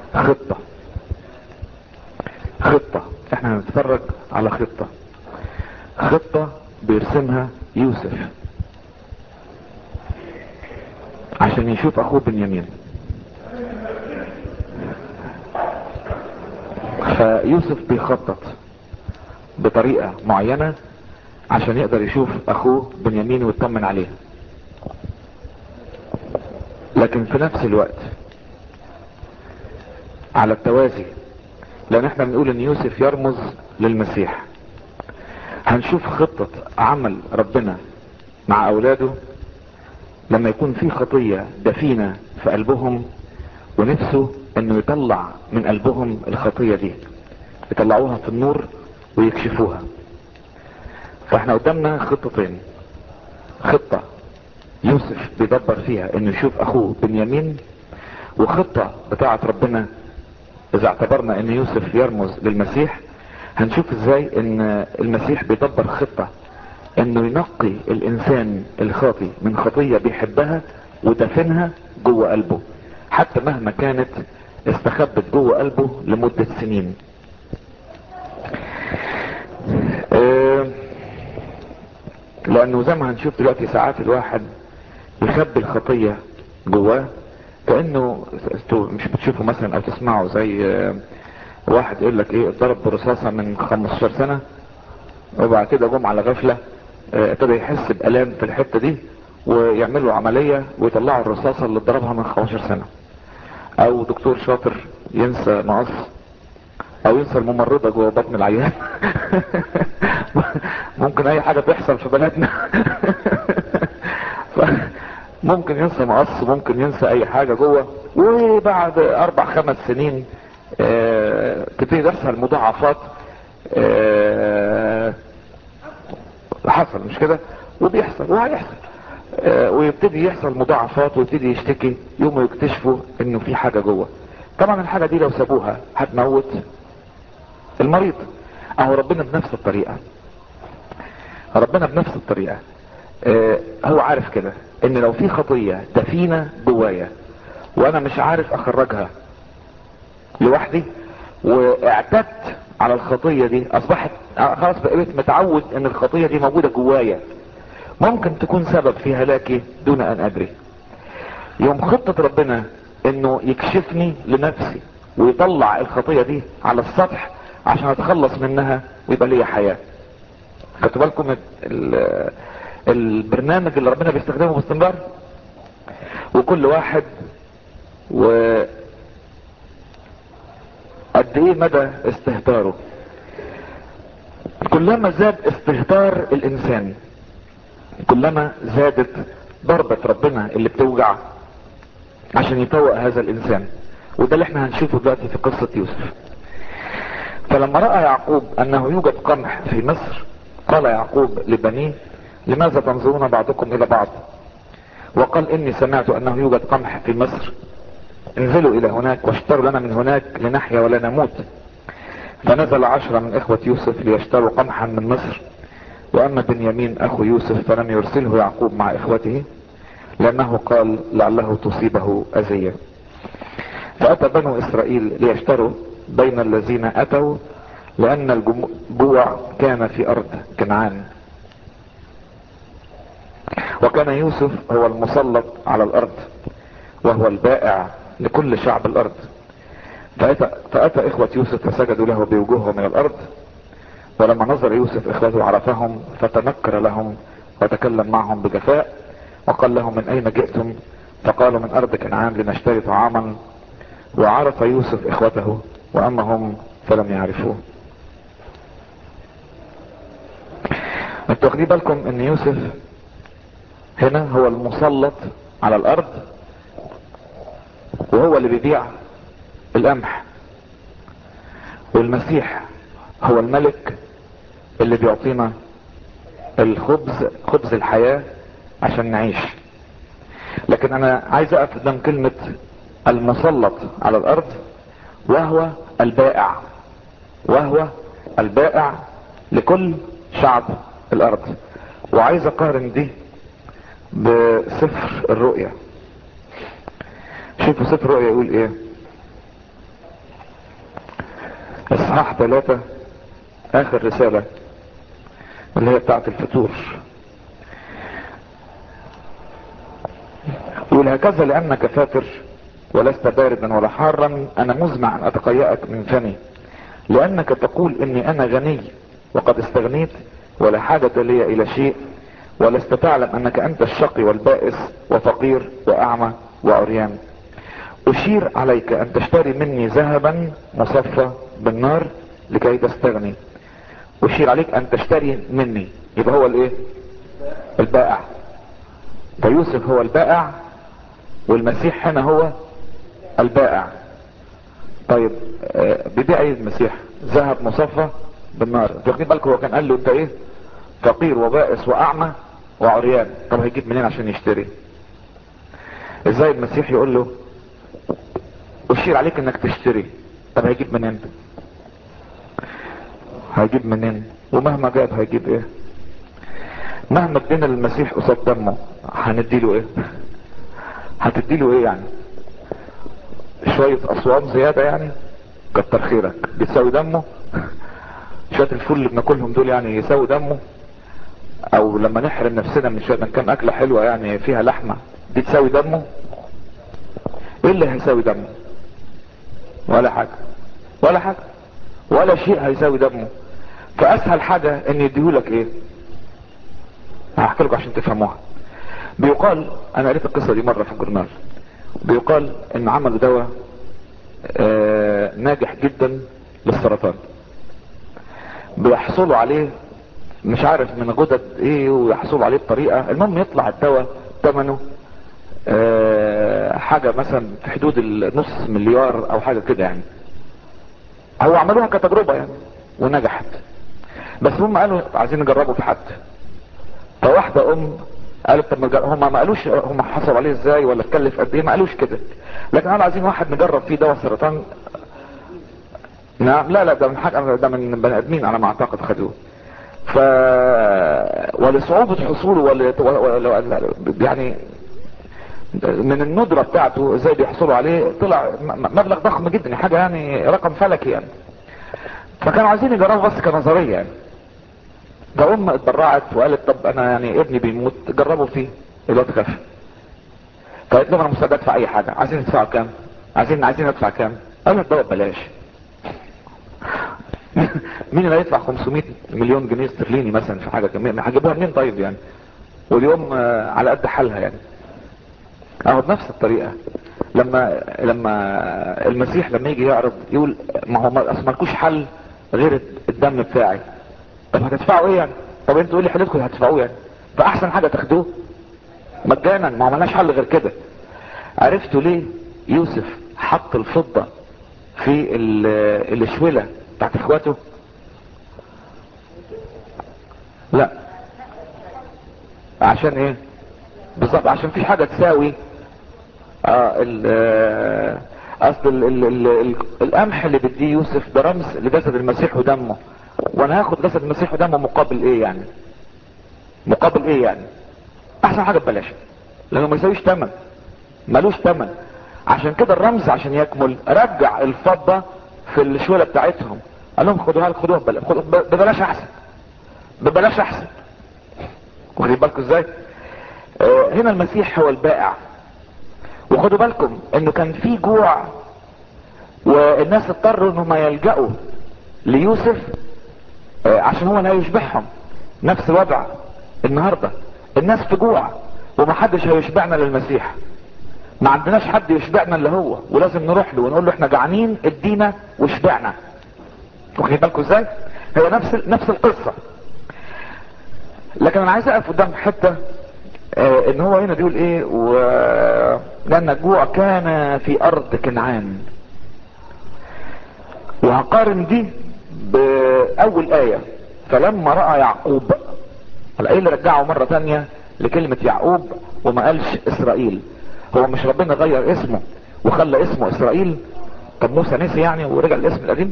خطة خطة احنا هنتفرج على خطة خطة بيرسمها يوسف عشان يشوف اخوه بنيامين فيوسف بيخطط بطريقة معينة عشان يقدر يشوف اخوه بنيامين ويطمن عليه لكن في نفس الوقت على التوازي لان احنا بنقول ان يوسف يرمز للمسيح هنشوف خطة عمل ربنا مع اولاده لما يكون في خطية دفينة في قلبهم ونفسه انه يطلع من قلبهم الخطية دي يطلعوها في النور ويكشفوها فاحنا قدامنا خطتين خطة يوسف بيدبر فيها انه يشوف اخوه بنيامين وخطة بتاعة ربنا اذا اعتبرنا ان يوسف يرمز للمسيح هنشوف ازاي ان المسيح بيدبر خطة انه ينقي الانسان الخاطي من خطية بيحبها ودفنها جوه قلبه حتى مهما كانت استخبت جوه قلبه لمدة سنين اه لانه زي ما هنشوف دلوقتي ساعات الواحد يخبي الخطية جواه كأنه مش بتشوفوا مثلا او تسمعوا زي اه واحد يقول لك ايه اتضرب برصاصة من 15 سنة وبعد كده جم على غفلة ابتدى يحس بألام في الحتة دي ويعملوا عملية ويطلعوا الرصاصة اللي اتضربها من 15 سنة او دكتور شاطر ينسى مقص او ينسى الممرضة جوه بطن العيان ممكن اي حاجة تحصل في بلدنا ممكن ينسى مقص ممكن ينسى اي حاجة جوه وبعد اربع خمس سنين اه تبتدي تحصل مضاعفات اه حصل مش كده وبيحصل وهيحصل اه ويبتدي يحصل مضاعفات ويبتدي يشتكي يوم يكتشفوا انه في حاجة جوه طبعا الحاجة دي لو سابوها هتموت المريض اهو ربنا بنفس الطريقة ربنا بنفس الطريقة اه هو عارف كده ان لو في خطية دفينة جوايا وانا مش عارف اخرجها لوحدي واعتدت على الخطية دي اصبحت خلاص بقيت متعود ان الخطية دي موجودة جوايا ممكن تكون سبب في هلاكي دون ان ادري يوم خطة ربنا انه يكشفني لنفسي ويطلع الخطية دي على السطح عشان اتخلص منها ويبقى لي حياة خدتوا بالكم البرنامج اللي ربنا بيستخدمه باستمرار وكل واحد و قد ايه مدى استهتاره كلما زاد استهتار الانسان كلما زادت ضربة ربنا اللي بتوجع عشان يطوق هذا الانسان وده اللي احنا هنشوفه دلوقتي في قصة يوسف فلما رأى يعقوب انه يوجد قمح في مصر قال يعقوب لبنيه لماذا تنظرون بعضكم الى بعض وقال اني سمعت انه يوجد قمح في مصر انزلوا الى هناك واشتروا لنا من هناك لنحيا ولا نموت فنزل عشرة من اخوة يوسف ليشتروا قمحا من مصر واما بنيامين اخو يوسف فلم يرسله يعقوب مع اخوته لانه قال لعله تصيبه اذية فاتى بنو اسرائيل ليشتروا بين الذين اتوا لان الجوع كان في ارض كنعان وكان يوسف هو المسلط على الارض وهو البائع لكل شعب الارض فأتى, فأتى اخوة يوسف فسجدوا له بوجوههم من الارض ولما نظر يوسف اخوته عرفهم فتنكر لهم وتكلم معهم بجفاء وقال لهم من اين جئتم فقالوا من ارض كنعان لنشتري طعاما وعرف يوسف اخوته واما هم فلم يعرفوه انتوا واخدين بالكم ان يوسف هنا هو المسلط على الارض وهو اللي بيبيع القمح والمسيح هو الملك اللي بيعطينا الخبز خبز الحياة عشان نعيش لكن انا عايز اقف قدام كلمة المسلط على الارض وهو البائع وهو البائع لكل شعب الارض وعايز اقارن دي بسفر الرؤيا شوفوا سفر الرؤيا يقول ايه اصحاح ثلاثة اخر رسالة اللي هي بتاعت الفتور يقول هكذا لانك فاتر ولست باردا ولا حارا انا مزمع ان اتقيأك من فمي لانك تقول اني انا غني وقد استغنيت ولا حاجة لي الى شيء ولست تعلم انك انت الشقي والبائس وفقير واعمى وعريان اشير عليك ان تشتري مني ذهبا مصفى بالنار لكي تستغني اشير عليك ان تشتري مني يبقى هو الايه البائع فيوسف هو البائع والمسيح هنا هو البائع طيب آه، بيبيع ايه المسيح ذهب مصفى بالنار واخدين بالكم هو كان قال له انت ايه فقير وبائس واعمى وعريان طب هيجيب منين عشان يشتري ازاي المسيح يقول له اشير عليك انك تشتري طب هيجيب منين هيجيب منين ومهما جاب هيجيب ايه مهما ادينا للمسيح قصاد دمه هنديله ايه هتديله ايه يعني شوية اصوام زيادة يعني كتر خيرك بتساوي دمه شوية الفول اللي بناكلهم دول يعني يساوي دمه او لما نحرم نفسنا من شوية من كام اكلة حلوة يعني فيها لحمة دي تساوي دمه ايه اللي هيساوي دمه ولا حاجة ولا حاجة ولا شيء هيساوي دمه فاسهل حاجة ان يديهولك ايه هحكي لكم عشان تفهموها بيقال انا قريت القصة دي مرة في الجورنال بيقال ان عملوا دواء آه ناجح جدا للسرطان بيحصلوا عليه مش عارف من غدد ايه ويحصلوا عليه بطريقة المهم يطلع الدواء ثمنه آه حاجة مثلا في حدود النص مليار او حاجة كده يعني هو عملوها كتجربة يعني ونجحت بس هم قالوا عايزين نجربه في حد فواحدة ام قالت طب نجر- هم ما قالوش هم حصلوا عليه ازاي ولا اتكلف قد ايه ما قالوش كده لكن قالوا عايزين واحد نجرب فيه دواء سرطان نعم لا لا ده من حاجة ده من بني ادمين على ما اعتقد خدوه ف ولصعوبة حصوله ول... ول... ول... يعني من الندرة بتاعته ازاي بيحصلوا عليه طلع م- مبلغ ضخم جدا حاجة يعني رقم فلكي يعني فكانوا عايزين يجربوا بس كنظرية يعني فأم اتبرعت وقالت طب انا يعني ابني بيموت جربوا فيه الواد خف فقالت لهم انا مستعد ادفع اي حاجة عايزين تدفعوا كام عايزين عايزين ادفع كام قالوا الدواء ببلاش مين اللي هيدفع 500 مليون جنيه استرليني مثلا في حاجة كمان هجيبوها منين طيب يعني واليوم آه، على قد حالها يعني اهو بنفس الطريقة لما لما المسيح لما يجي يعرض يقول ما هو ما- اصل مالكوش حل غير الدم بتاعي طب هتدفعوا ايه يعني طب انتوا ايه اللي حلتكم هتدفعوه يعني فاحسن حاجة تاخدوه مجانا ما عملناش حل غير كده عرفتوا ليه يوسف حط الفضة في ال- الشولة بتاعت اخواته لا عشان ايه بالظبط عشان في حاجة تساوي اه ال آه، اصل ال ال ال ال القمح اللي بديه يوسف ده رمز لجسد المسيح ودمه وانا هاخد جسد المسيح ودمه مقابل ايه يعني مقابل ايه يعني احسن حاجة ببلاش لانه ما يساويش تمن ملوش تمن عشان كده الرمز عشان يكمل رجع الفضة في الشولة بتاعتهم قال لهم خدوها لك خدوها ببلاش خدوها ببلاش احسن ببلاش احسن واخدين بالكم ازاي آه، هنا المسيح هو البائع وخدوا بالكم انه كان في جوع والناس اضطروا انهم يلجأوا ليوسف آه، عشان هو لا يشبعهم نفس الوضع النهاردة الناس في جوع ومحدش هيشبعنا للمسيح ما عندناش حد يشبعنا اللي هو ولازم نروح له ونقول له احنا جعانين ادينا واشبعنا واخدين بالكم ازاي هي نفس نفس القصة لكن انا عايز اقف قدام حتة آه ان هو هنا بيقول ايه و... لان الجوع كان في ارض كنعان وهقارن دي باول ايه فلما رأى يعقوب الايه اللي رجعه مرة تانية لكلمة يعقوب وما قالش اسرائيل هو مش ربنا غير اسمه وخلى اسمه اسرائيل طب موسى نسي يعني ورجع الاسم القديم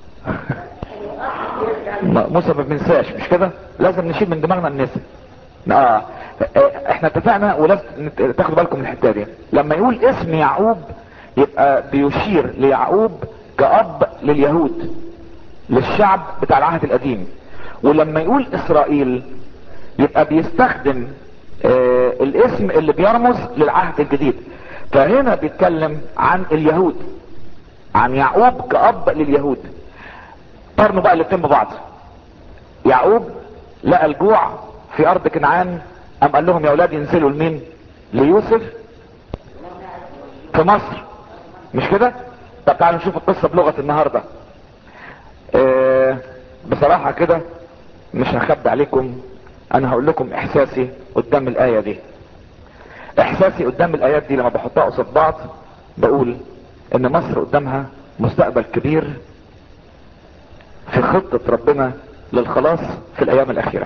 ما- موسى ما بننساش مش كده لازم نشيل من دماغنا النسي اه آه، احنا اتفقنا ولازم نت- تاخدوا بالكم من الحته دي لما يقول اسم يعقوب يبقى بيشير ليعقوب كأب لليهود للشعب بتاع العهد القديم ولما يقول اسرائيل يبقى بيستخدم آه الاسم اللي بيرمز للعهد الجديد فهنا بيتكلم عن اليهود عن يعقوب كأب لليهود قارنوا بقى الاتنين ببعض يعقوب لقى الجوع في ارض كنعان ام قال لهم يا اولاد ينزلوا لمين ليوسف في مصر مش كده طب تعالوا نشوف القصة بلغة النهاردة اه بصراحة كده مش هخبي عليكم انا هقول لكم احساسي قدام الاية دي احساسي قدام الايات دي لما بحطها قصاد بعض بقول ان مصر قدامها مستقبل كبير في خطة ربنا للخلاص في الايام الاخيرة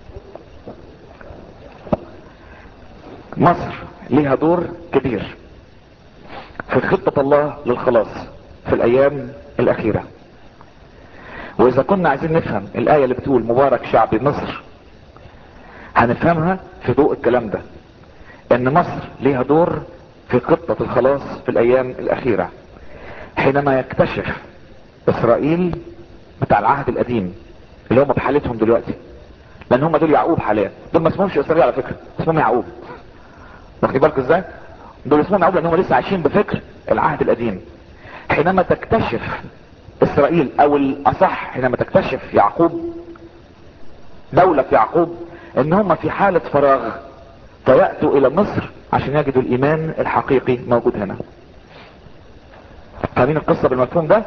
مصر ليها دور كبير في خطة الله للخلاص في الايام الاخيرة واذا كنا عايزين نفهم الاية اللي بتقول مبارك شعب مصر هنفهمها في ضوء الكلام ده ان مصر ليها دور في خطة الخلاص في الايام الاخيرة حينما يكتشف اسرائيل بتاع العهد القديم اللي هم بحالتهم دلوقتي لان هم دول يعقوب حاليا دول ما اسمهمش اسرائيل على فكرة اسمهم يعقوب واخدين بالكم ازاي دول اسمهم يعقوب لان هم لسه عايشين بفكر العهد القديم حينما تكتشف اسرائيل او الاصح حينما تكتشف يعقوب دولة يعقوب ان هم في حالة فراغ فيأتوا الى مصر عشان يجدوا الايمان الحقيقي موجود هنا فاهمين القصة بالمفهوم ده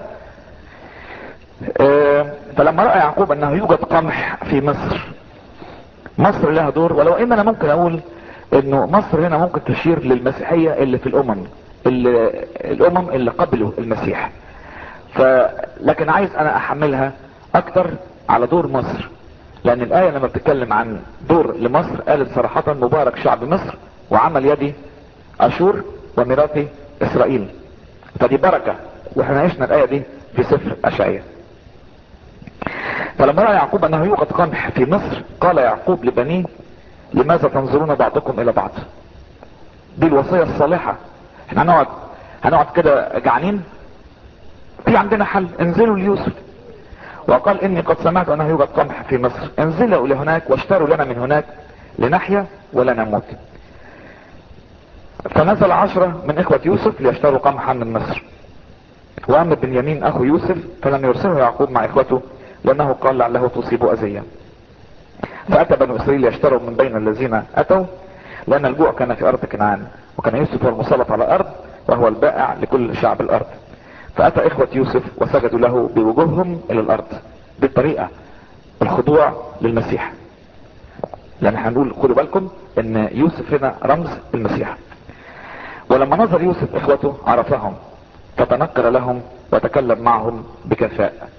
آه فلما رأى يعقوب انه يوجد قمح في مصر مصر لها دور ولو ان انا ممكن اقول انه مصر هنا ممكن تشير للمسيحية اللي في الامم اللي الامم اللي قبلوا المسيح ف لكن عايز انا احملها اكتر على دور مصر لان الاية لما بتتكلم عن دور لمصر قالت صراحة مبارك شعب مصر وعمل يدي اشور وميراثي اسرائيل فدي بركة واحنا عشنا الاية دي في سفر اشعياء فلما رأى يعقوب انه يوجد قمح في مصر قال يعقوب لبنيه لماذا تنظرون بعضكم الى بعض دي الوصية الصالحة احنا هنقعد هنقعد كده جعانين في عندنا حل انزلوا ليوسف وقال اني قد سمعت انه يوجد قمح في مصر انزلوا لهناك واشتروا لنا من هناك لنحيا ولا نموت فنزل عشرة من اخوة يوسف ليشتروا قمحا من مصر واما بنيامين اخو يوسف فلم يرسله يعقوب مع اخوته لانه قال لعله تصيب اذية فاتى بنو اسرائيل يشتروا من بين الذين اتوا لان الجوع كان في ارض كنعان وكان يوسف هو المسلط على الارض وهو البائع لكل شعب الارض فاتى اخوة يوسف وسجدوا له بوجوههم الى الارض بالطريقة الخضوع للمسيح لان هنقول خدوا بالكم ان يوسف هنا رمز المسيح ولما نظر يوسف اخوته عرفهم فتنكر لهم وتكلم معهم بكفاء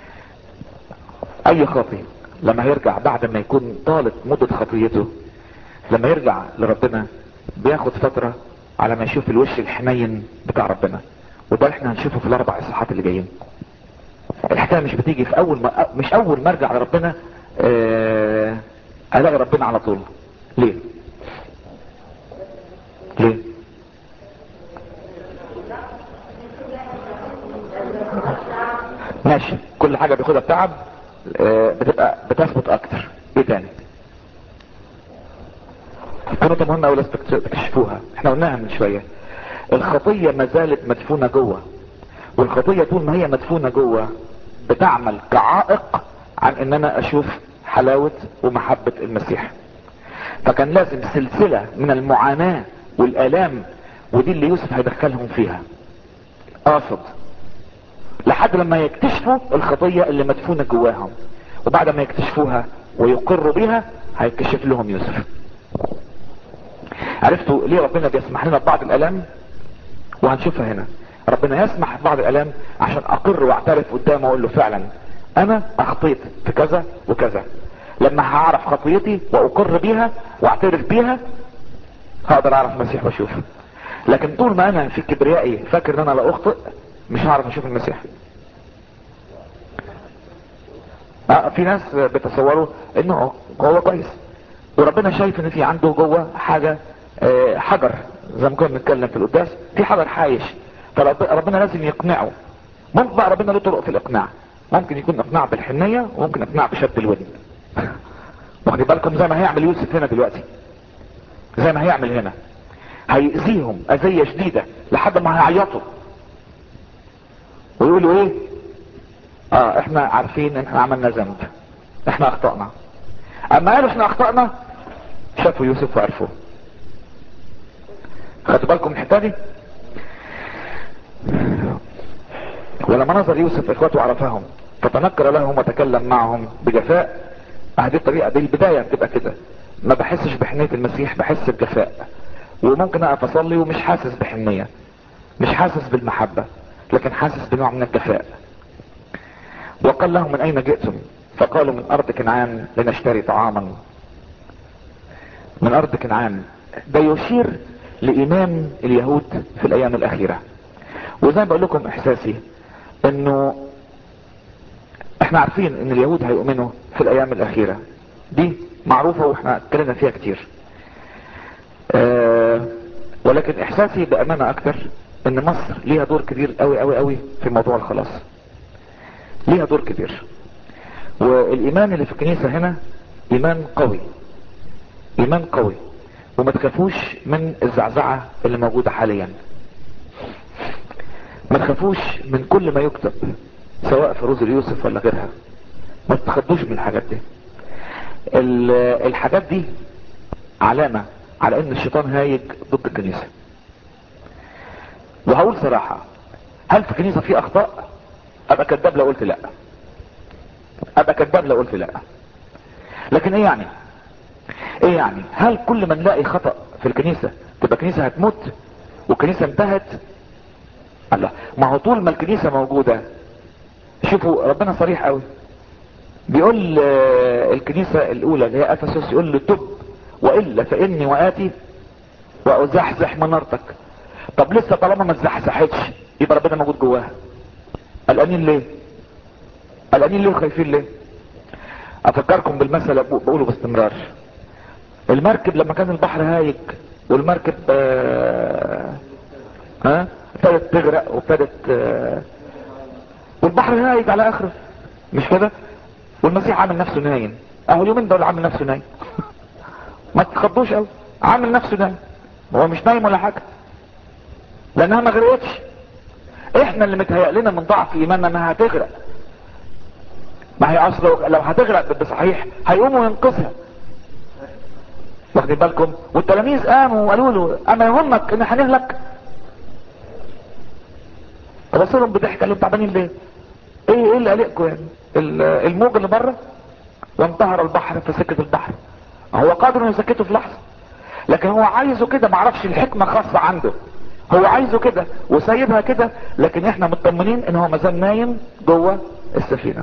اي خاطئ لما يرجع بعد ما يكون طالت مدة خطيته لما يرجع لربنا بياخد فترة على ما يشوف الوش الحنين بتاع ربنا وده احنا هنشوفه في الاربع اصحاحات اللي جايين الحكايه مش بتيجي في اول ما مش اول ما ارجع لربنا اه الاقي ربنا على طول ليه ليه ماشي كل حاجه بياخدها بتعب اه بتبقى بتثبت اكتر ايه تاني نقطة مهمة أوي لازم تكتشفوها احنا قلناها من شوية الخطية ما زالت مدفونة جوه والخطية طول ما هي مدفونة جوه بتعمل كعائق عن ان انا اشوف حلاوة ومحبة المسيح فكان لازم سلسلة من المعاناة والالام ودي اللي يوسف هيدخلهم فيها قاصد لحد لما يكتشفوا الخطية اللي مدفونة جواهم وبعد ما يكتشفوها ويقروا بها هيكشف لهم يوسف عرفتوا ليه ربنا بيسمح لنا ببعض الالام وهنشوفها هنا ربنا يسمح ببعض الالام عشان اقر واعترف قدامه واقول له فعلا انا اخطيت في كذا وكذا لما هعرف خطيتي واقر بيها واعترف بيها هقدر اعرف المسيح واشوفه لكن طول ما انا في كبريائي فاكر ان انا لا اخطئ مش هعرف اشوف المسيح آه في ناس بيتصوروا انه هو كويس وربنا شايف ان في عنده جوه حاجة آه حجر زي ما كنا بنتكلم في القداس في حجر حايش فربنا لازم يقنعه ممكن بقى ربنا له طرق في الاقناع ممكن يكون اقناع بالحنية وممكن اقناع بشد الودن واخدين بالكم زي ما هيعمل يوسف هنا دلوقتي زي ما هيعمل هنا هيأذيهم اذية شديدة لحد ما هيعيطوا ويقولوا ايه اه احنا عارفين ان احنا عملنا ذنب احنا اخطأنا اما قالوا احنا اخطأنا شافوا يوسف وعرفوه خدوا بالكم من الحته دي ولما نظر يوسف اخواته عرفهم فتنكر لهم وتكلم معهم بجفاء هذه الطريقة دي البداية بتبقى كده ما بحسش بحنية المسيح بحس بجفاء وممكن اقف اصلي ومش حاسس بحنية مش حاسس بالمحبة لكن حاسس بنوع من الجفاء وقال لهم من اين جئتم فقالوا من ارض كنعان لنشتري طعاما من ارض كنعان ده يشير لايمان اليهود في الايام الاخيرة وزي ما بقول لكم احساسي انه احنا عارفين ان اليهود هيؤمنوا في الايام الاخيرة دي معروفة واحنا اتكلمنا فيها كتير اه ولكن احساسي بامانة اكتر ان مصر ليها دور كبير قوي قوي قوي في موضوع الخلاص ليها دور كبير والايمان اللي في الكنيسة هنا ايمان قوي ايمان قوي وما تخافوش من الزعزعة اللي موجودة حاليا ما تخافوش من كل ما يكتب سواء في روز اليوسف ولا غيرها ما تتخضوش من الحاجات دي الحاجات دي علامة على ان الشيطان هايج ضد الكنيسة وهقول صراحة هل في الكنيسة في اخطاء ابقى كذاب لو قلت لا ابقى كذاب لو قلت لا لكن ايه يعني ايه يعني هل كل ما نلاقي خطأ في الكنيسة تبقى الكنيسة هتموت والكنيسة انتهت الله ما هو طول ما الكنيسة موجودة شوفوا ربنا صريح قوي بيقول الكنيسة الاولى اللي هي افسس يقول له تب والا فاني واتي وازحزح منارتك طب لسه طالما ما اتزحزحتش يبقى ربنا موجود جواها قلقانين ليه قلقانين ليه وخايفين ليه افكركم بالمثل بقوله باستمرار المركب لما كان البحر هايج والمركب آه ها ابتدت تغرق وابتدت آه والبحر هايج على اخره مش كده والمسيح عامل نفسه نايم اهو اليومين دول عامل نفسه نايم ما تتخضوش قوي عامل نفسه نايم هو مش نايم ولا حاجه لانها ما غرقتش احنا اللي متهيأ لنا من ضعف ايماننا انها هتغرق ما هي اصل لو هتغرق بصحيح هيقوموا ينقذها واخدين بالكم والتلاميذ قاموا وقالوا له اما يهمك ان هنهلك بص لهم بضحك قال لهم تعبانين ليه ايه ايه اللي قلقكم يعني الموج اللي بره وانتهر البحر في سكة البحر هو قادر انه يسكته في لحظة لكن هو عايزه كده معرفش الحكمة خاصة عنده هو عايزه كده وسايبها كده لكن احنا مطمنين ان هو مازال نايم جوه السفينة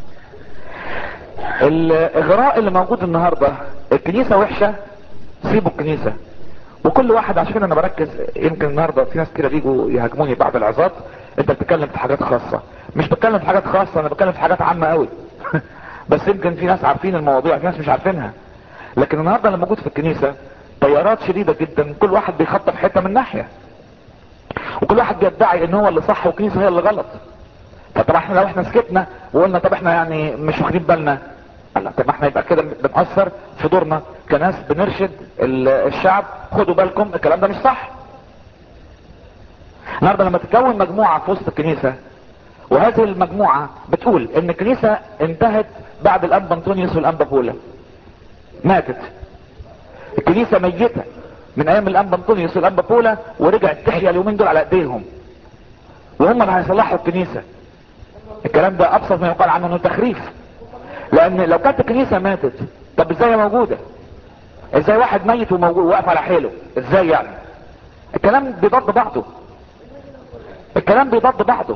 الاغراء اللي موجود النهاردة الكنيسة وحشة سيبوا الكنيسة وكل واحد عشان انا بركز يمكن النهاردة في ناس كده بيجوا يهاجموني بعد العظات انت بتتكلم في حاجات خاصة مش بتكلم في حاجات خاصة انا بتكلم في حاجات عامة قوي بس يمكن في ناس عارفين المواضيع في ناس مش عارفينها لكن النهاردة اللي موجود في الكنيسة تيارات شديدة جدا كل واحد بيخطف حتة من ناحية وكل واحد بيدعي ان هو اللي صح والكنيسة هي اللي غلط فطبعا احنا لو احنا سكتنا وقلنا طب احنا يعني مش واخدين بالنا لا طب احنا يبقى كده بنأثر في دورنا كناس بنرشد الشعب خدوا بالكم الكلام ده مش صح النهارده لما تتكون مجموعة في وسط الكنيسة وهذه المجموعة بتقول ان الكنيسة انتهت بعد الانبا انطونيوس والانبا بولا ماتت الكنيسة ميتة من ايام الانبا انطونيوس والانبا بولا ورجعت تحيا اليومين دول على ايديهم وهم اللي هيصلحوا الكنيسة الكلام ده ابسط ما يقال عنه انه تخريف لان لو كانت الكنيسة ماتت طب ازاي هي موجودة ازاي واحد ميت وموجود واقف على حيله ازاي يعني الكلام بيضد بعضه الكلام بيضد بعضه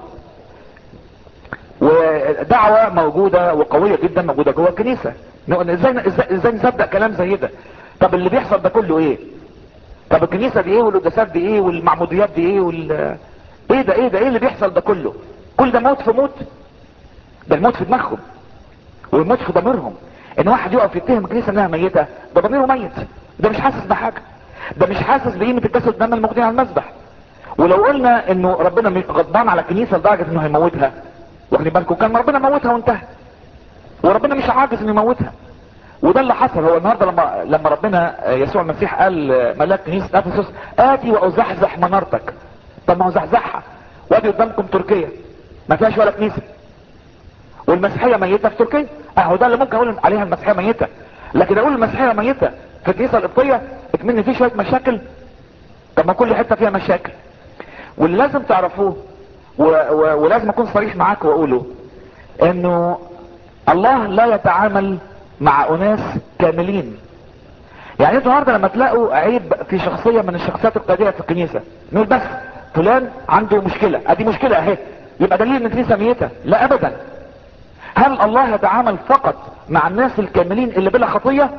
ودعوة موجودة وقوية جدا موجودة جوه الكنيسة ازاي ازاي ازاي نصدق كلام زي ده طب اللي بيحصل ده كله ايه طب الكنيسة دي ايه والقداسات دي ايه والمعموديات دي ايه وال ايه ده ايه ده ايه اللي بيحصل ده كله كل ده موت في موت ده الموت في دماغهم والموت في ضميرهم ان واحد يقف يتهم الكنيسة انها ميتة ده ضميره ميت ده مش حاسس بحاجة ده مش حاسس بقيمة الجسد الدم الموجودين على المذبح ولو قلنا انه ربنا غضبان على الكنيسة لدرجة انه هيموتها واخدين بالكم كان ربنا موتها وانتهى وربنا مش عاجز انه يموتها وده اللي حصل هو النهارده لما لما ربنا يسوع المسيح قال ملاك كنيسه افسس اتي وازحزح منارتك طب ما هو زحزحها وادي قدامكم تركيا ما فيهاش ولا كنيسه والمسيحيه ميته في تركيا اهو ده اللي ممكن اقول عليها المسيحيه ميته لكن اقول المسيحيه ميته في الكنيسه القبطيه اكمن في شويه مشاكل طب ما كل حته فيها مشاكل واللي لازم تعرفوه و... و... ولازم اكون صريح معاك واقوله انه الله لا يتعامل مع اناس كاملين يعني انتوا النهارده لما تلاقوا عيب في شخصيه من الشخصيات القياديه في الكنيسه نقول بس فلان عنده مشكله ادي مشكله اهي يبقى دليل ان الكنيسه ميته لا ابدا هل الله يتعامل فقط مع الناس الكاملين اللي بلا خطيه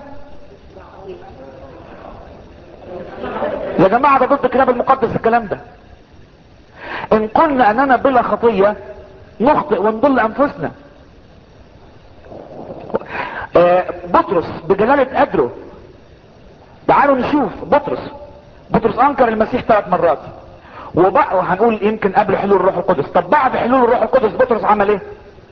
يا جماعه ده ضد الكتاب المقدس الكلام ده ان قلنا اننا بلا خطيه نخطئ ونضل انفسنا آه بطرس بجلالة قدره تعالوا نشوف بطرس بطرس انكر المسيح ثلاث مرات وبقى وهنقول يمكن قبل حلول الروح القدس طب بعد حلول الروح القدس بطرس عمل ايه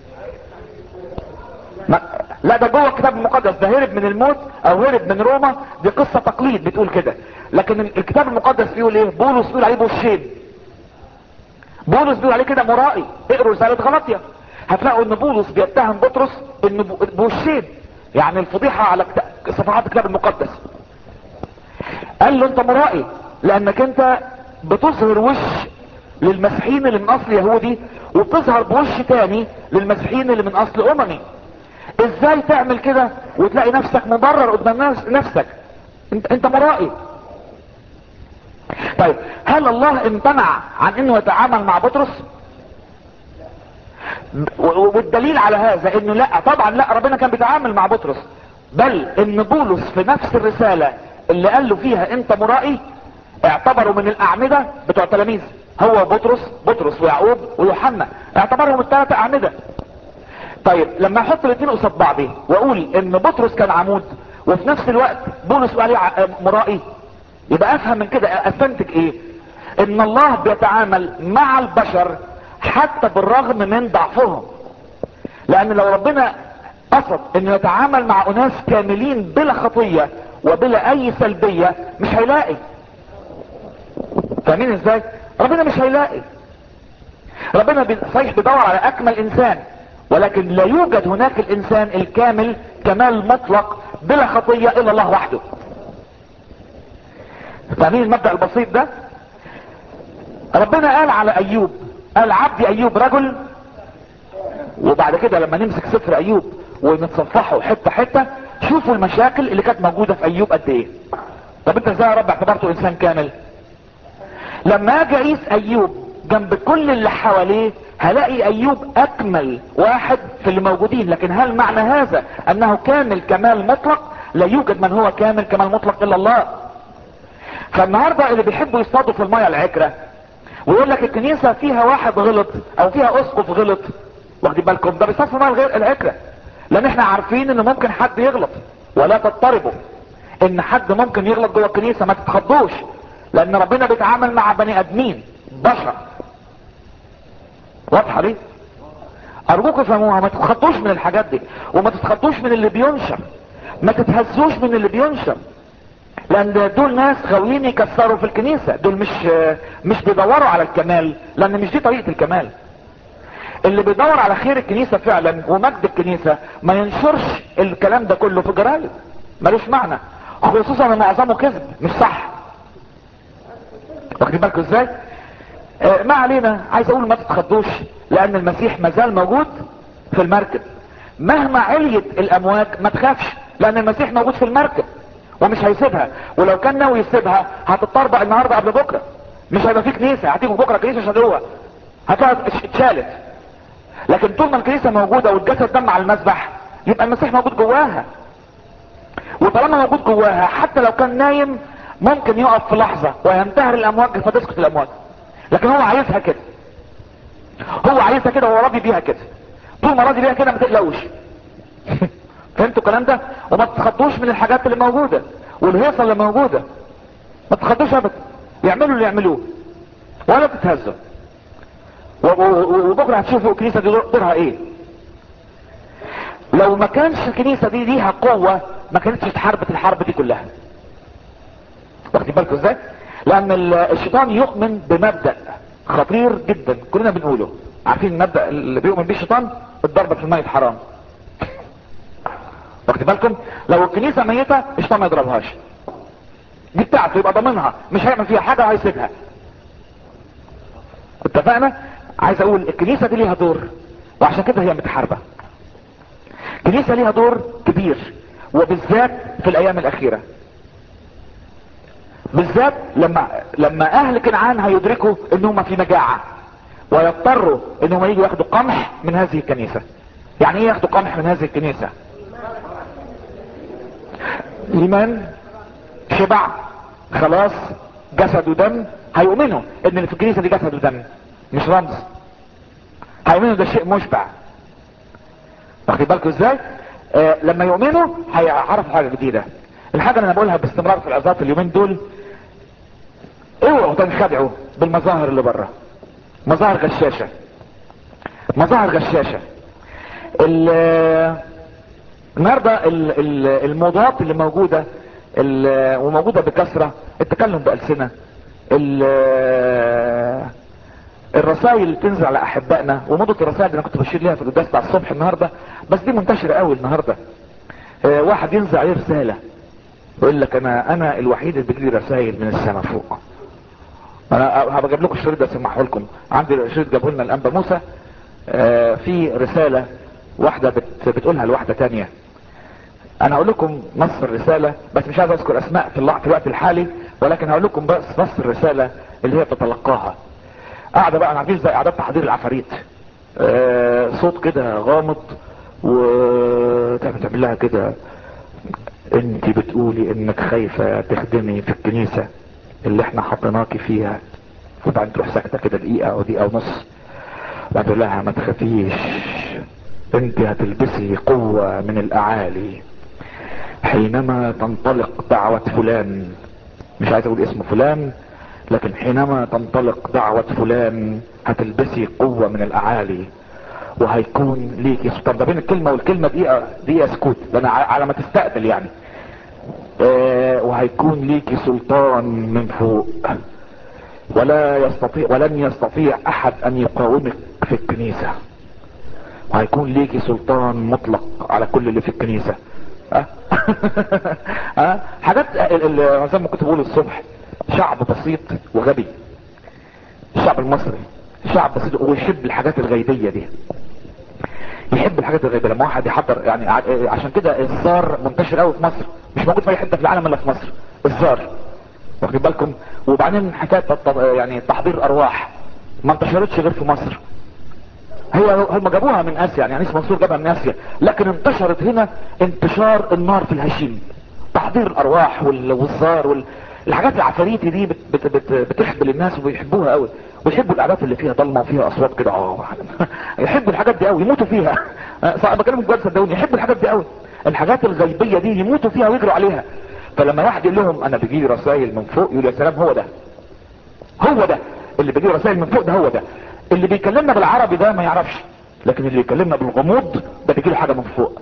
ما لا ده جوه الكتاب المقدس ده هرب من الموت او هرب من روما دي قصة تقليد بتقول كده لكن الكتاب المقدس بيقول ايه بولس بيقول عليه بوشين بولس بيقول عليه كده مرائي اقروا رسالة غلطية هتلاقوا ان بولس بيتهم بطرس انه بوشين يعني الفضيحة على صفحات الكتاب المقدس قال له انت مرائي لانك انت بتظهر وش للمسيحيين اللي من اصل يهودي وبتظهر بوش تاني للمسيحيين اللي من اصل اممي ازاي تعمل كده وتلاقي نفسك مبرر قدام نفسك انت, انت مرائي طيب هل الله امتنع عن انه يتعامل مع بطرس والدليل على هذا انه لا طبعا لا ربنا كان بيتعامل مع بطرس بل ان بولس في نفس الرسالة اللي قال له فيها انت مرائي اعتبروا من الاعمدة بتوع تلاميذ هو بطرس بطرس ويعقوب ويوحنا اعتبرهم الثلاثة اعمدة طيب لما احط الاثنين قصاد بعض واقول ان بطرس كان عمود وفي نفس الوقت بولس قال عليه مرائي يبقى افهم من كده استنتج ايه ان الله بيتعامل مع البشر حتى بالرغم من ضعفهم لان لو ربنا قصد انه يتعامل مع اناس كاملين بلا خطية وبلا اي سلبية مش هيلاقي فاهمين ازاي ربنا مش هيلاقي ربنا صحيح بيدور على اكمل انسان ولكن لا يوجد هناك الانسان الكامل كمال مطلق بلا خطية الا الله وحده فاهمين المبدأ البسيط ده ربنا قال على ايوب قال عبدي ايوب رجل وبعد كده لما نمسك سفر ايوب ونتصفحه حتة حتة شوفوا المشاكل اللي كانت موجودة في ايوب قد ايه طب انت ازاي يا رب اعتبرته انسان كامل لما اجي اقيس ايوب جنب كل اللي حواليه هلاقي ايوب اكمل واحد في اللي موجودين لكن هل معنى هذا انه كامل كمال مطلق لا يوجد من هو كامل كمال مطلق الا الله فالنهاردة اللي بيحبوا يصطادوا في المية العكرة ويقول لك الكنيسة فيها واحد غلط او فيها اسقف غلط واخدين بالكم ده بيصطاد في المية العكرة لان احنا عارفين ان ممكن حد يغلط ولا تضطربوا ان حد ممكن يغلط جوه الكنيسة ما تتخضوش لان ربنا بيتعامل مع بني ادمين بشر واضحة ليه ارجوكم افهموها ما تتخضوش من الحاجات دي وما تتخضوش من اللي بينشر ما تتهزوش من اللي بينشر لان دول ناس غاويين يكسروا في الكنيسة دول مش مش بيدوروا على الكمال لان مش دي طريقة الكمال اللي بيدور على خير الكنيسة فعلا ومجد الكنيسة ما ينشرش الكلام ده كله في جرايد ملوش معنى خصوصا ان معظمه كذب مش صح واخدين بالكم ازاي آه ما علينا عايز اقول ما تتخضوش لان المسيح مازال موجود في المركب مهما عليت الامواج ما تخافش لان المسيح موجود في المركب ومش هيسيبها ولو كان ناوي يسيبها هتطربق النهارده قبل بكره مش هيبقى في كنيسه هتيجوا بكره كنيسه شدوها هتقعد اتشالت لكن طول ما الكنيسه موجوده والجسد دم على المذبح يبقى المسيح موجود جواها وطالما موجود جواها حتى لو كان نايم ممكن يقف في لحظه وينتهر الامواج فتسكت الامواج لكن هو عايزها كده هو عايزها كده وهو راضي بيها كده طول ما راضي بيها كده ما تقلقوش فهمتوا الكلام ده وما تتخضوش من الحاجات اللي موجودة والهيصة اللي موجودة ما تتخضوش ابدا يعملوا اللي يعملوه ولا تتهزوا و- و- وبكره هتشوفوا الكنيسه دي دورها ايه لو ما كانش الكنيسه دي ليها قوه ما كانتش اتحاربت الحرب دي كلها واخدين بالكم ازاي لان ال- الشيطان يؤمن بمبدا خطير جدا كلنا بنقوله عارفين المبدا اللي بيؤمن بيه الشيطان الضربه في الميت حرام واخدين بالكم لو الكنيسه ميته الشيطان ما يضربهاش دي بتاعته يبقى ضامنها مش هيعمل فيها حاجه وهيسيبها اتفقنا عايز اقول الكنيسه دي ليها دور وعشان كده هي متحاربه الكنيسه ليها دور كبير وبالذات في الايام الاخيره بالذات لما لما اهل كنعان هيدركوا انهم في مجاعه ويضطروا انهم يجوا ياخدوا قمح من هذه الكنيسه يعني ايه ياخدوا قمح من هذه الكنيسه ايمان شبع خلاص جسد ودم هيؤمنوا ان اللي في الكنيسه دي جسد ودم مش رمز هيؤمنوا ده شيء مشبع واخدين بالكم ازاي آه لما يؤمنوا هيعرفوا حاجه جديده الحاجه اللي انا بقولها باستمرار في العظات اليومين دول اوعوا تنخدعوا بالمظاهر اللي بره مظاهر غشاشه مظاهر غشاشه ال- النهارده ال- ال- الموضوعات اللي موجوده ال- وموجوده بكثره التكلم بالسنه ال- الرسائل اللي بتنزل على احبائنا وموضة الرسائل اللي انا كنت بشير ليها في القداس بتاع الصبح النهارده بس دي منتشره قوي النهارده آه، واحد ينزل عليه رساله يقول لك انا انا الوحيد اللي بيجي لي رسائل من السماء فوق انا هبقى اجيب لكم الشريط ده اسمحه لكم عندي شريط جابه لنا الانبا موسى آه، في رساله واحده بت بتقولها لواحده تانية انا هقول لكم نص الرساله بس مش عايز اذكر اسماء في الوقت, في الوقت الحالي ولكن هقول لكم بس نص الرساله اللي هي بتتلقاها قاعده بقى عارفين زي قعدات تحضير العفاريت آه صوت كده غامض وتعمل تعمل لها كده انت بتقولي انك خايفه تخدمي في الكنيسه اللي احنا حطيناكي فيها وبعدين تروح ساكته كده دقيقه او دقيقه ونص بعد تقول لها ما تخافيش انت هتلبسي قوه من الاعالي حينما تنطلق دعوه فلان مش عايز اقول اسم فلان لكن حينما تنطلق دعوة فلان هتلبسي قوة من الاعالي وهيكون ليكي سلطان ده بين الكلمة والكلمة دقيقة دقيقة سكوت ده انا ع- على ما تستقبل يعني آه وهيكون ليكي سلطان من فوق ولا يستطيع ولن يستطيع احد ان يقاومك في الكنيسة وهيكون ليكي سلطان مطلق على كل اللي في الكنيسة ها ها حاجات ال- ال- زي ما كنت بقول الصبح شعب بسيط وغبي الشعب المصري شعب بسيط ويحب الحاجات الغيبية دي يحب الحاجات الغيبية لما واحد يحضر يعني ع- عشان كده الزار منتشر قوي في مصر مش موجود في اي حته في العالم الا في مصر الزار واخدين بالكم وبعدين حكايه الط- يعني تحضير ارواح ما انتشرتش غير في مصر هي هم جابوها من اسيا يعني انيس منصور جابها من اسيا لكن انتشرت هنا انتشار النار في الهشيم تحضير الارواح وال- والزار وال... الحاجات العفاريتي دي بت بت بت بتحبل الناس وبيحبوها قوي ويحبوا القعدات اللي فيها ضلمه وفيها اصوات كده اه يحبوا الحاجات دي قوي يموتوا فيها صعب بكلمك بجد صدقوني يحبوا الحاجات دي قوي الحاجات الغيبيه دي يموتوا فيها ويجروا عليها فلما واحد يقول لهم انا بيجي لي رسائل من فوق يقول يا سلام هو ده هو ده اللي بيجي رسائل من فوق ده هو ده اللي بيكلمنا بالعربي ده ما يعرفش لكن اللي يكلمنا بالغموض ده بيجي له حاجه من فوق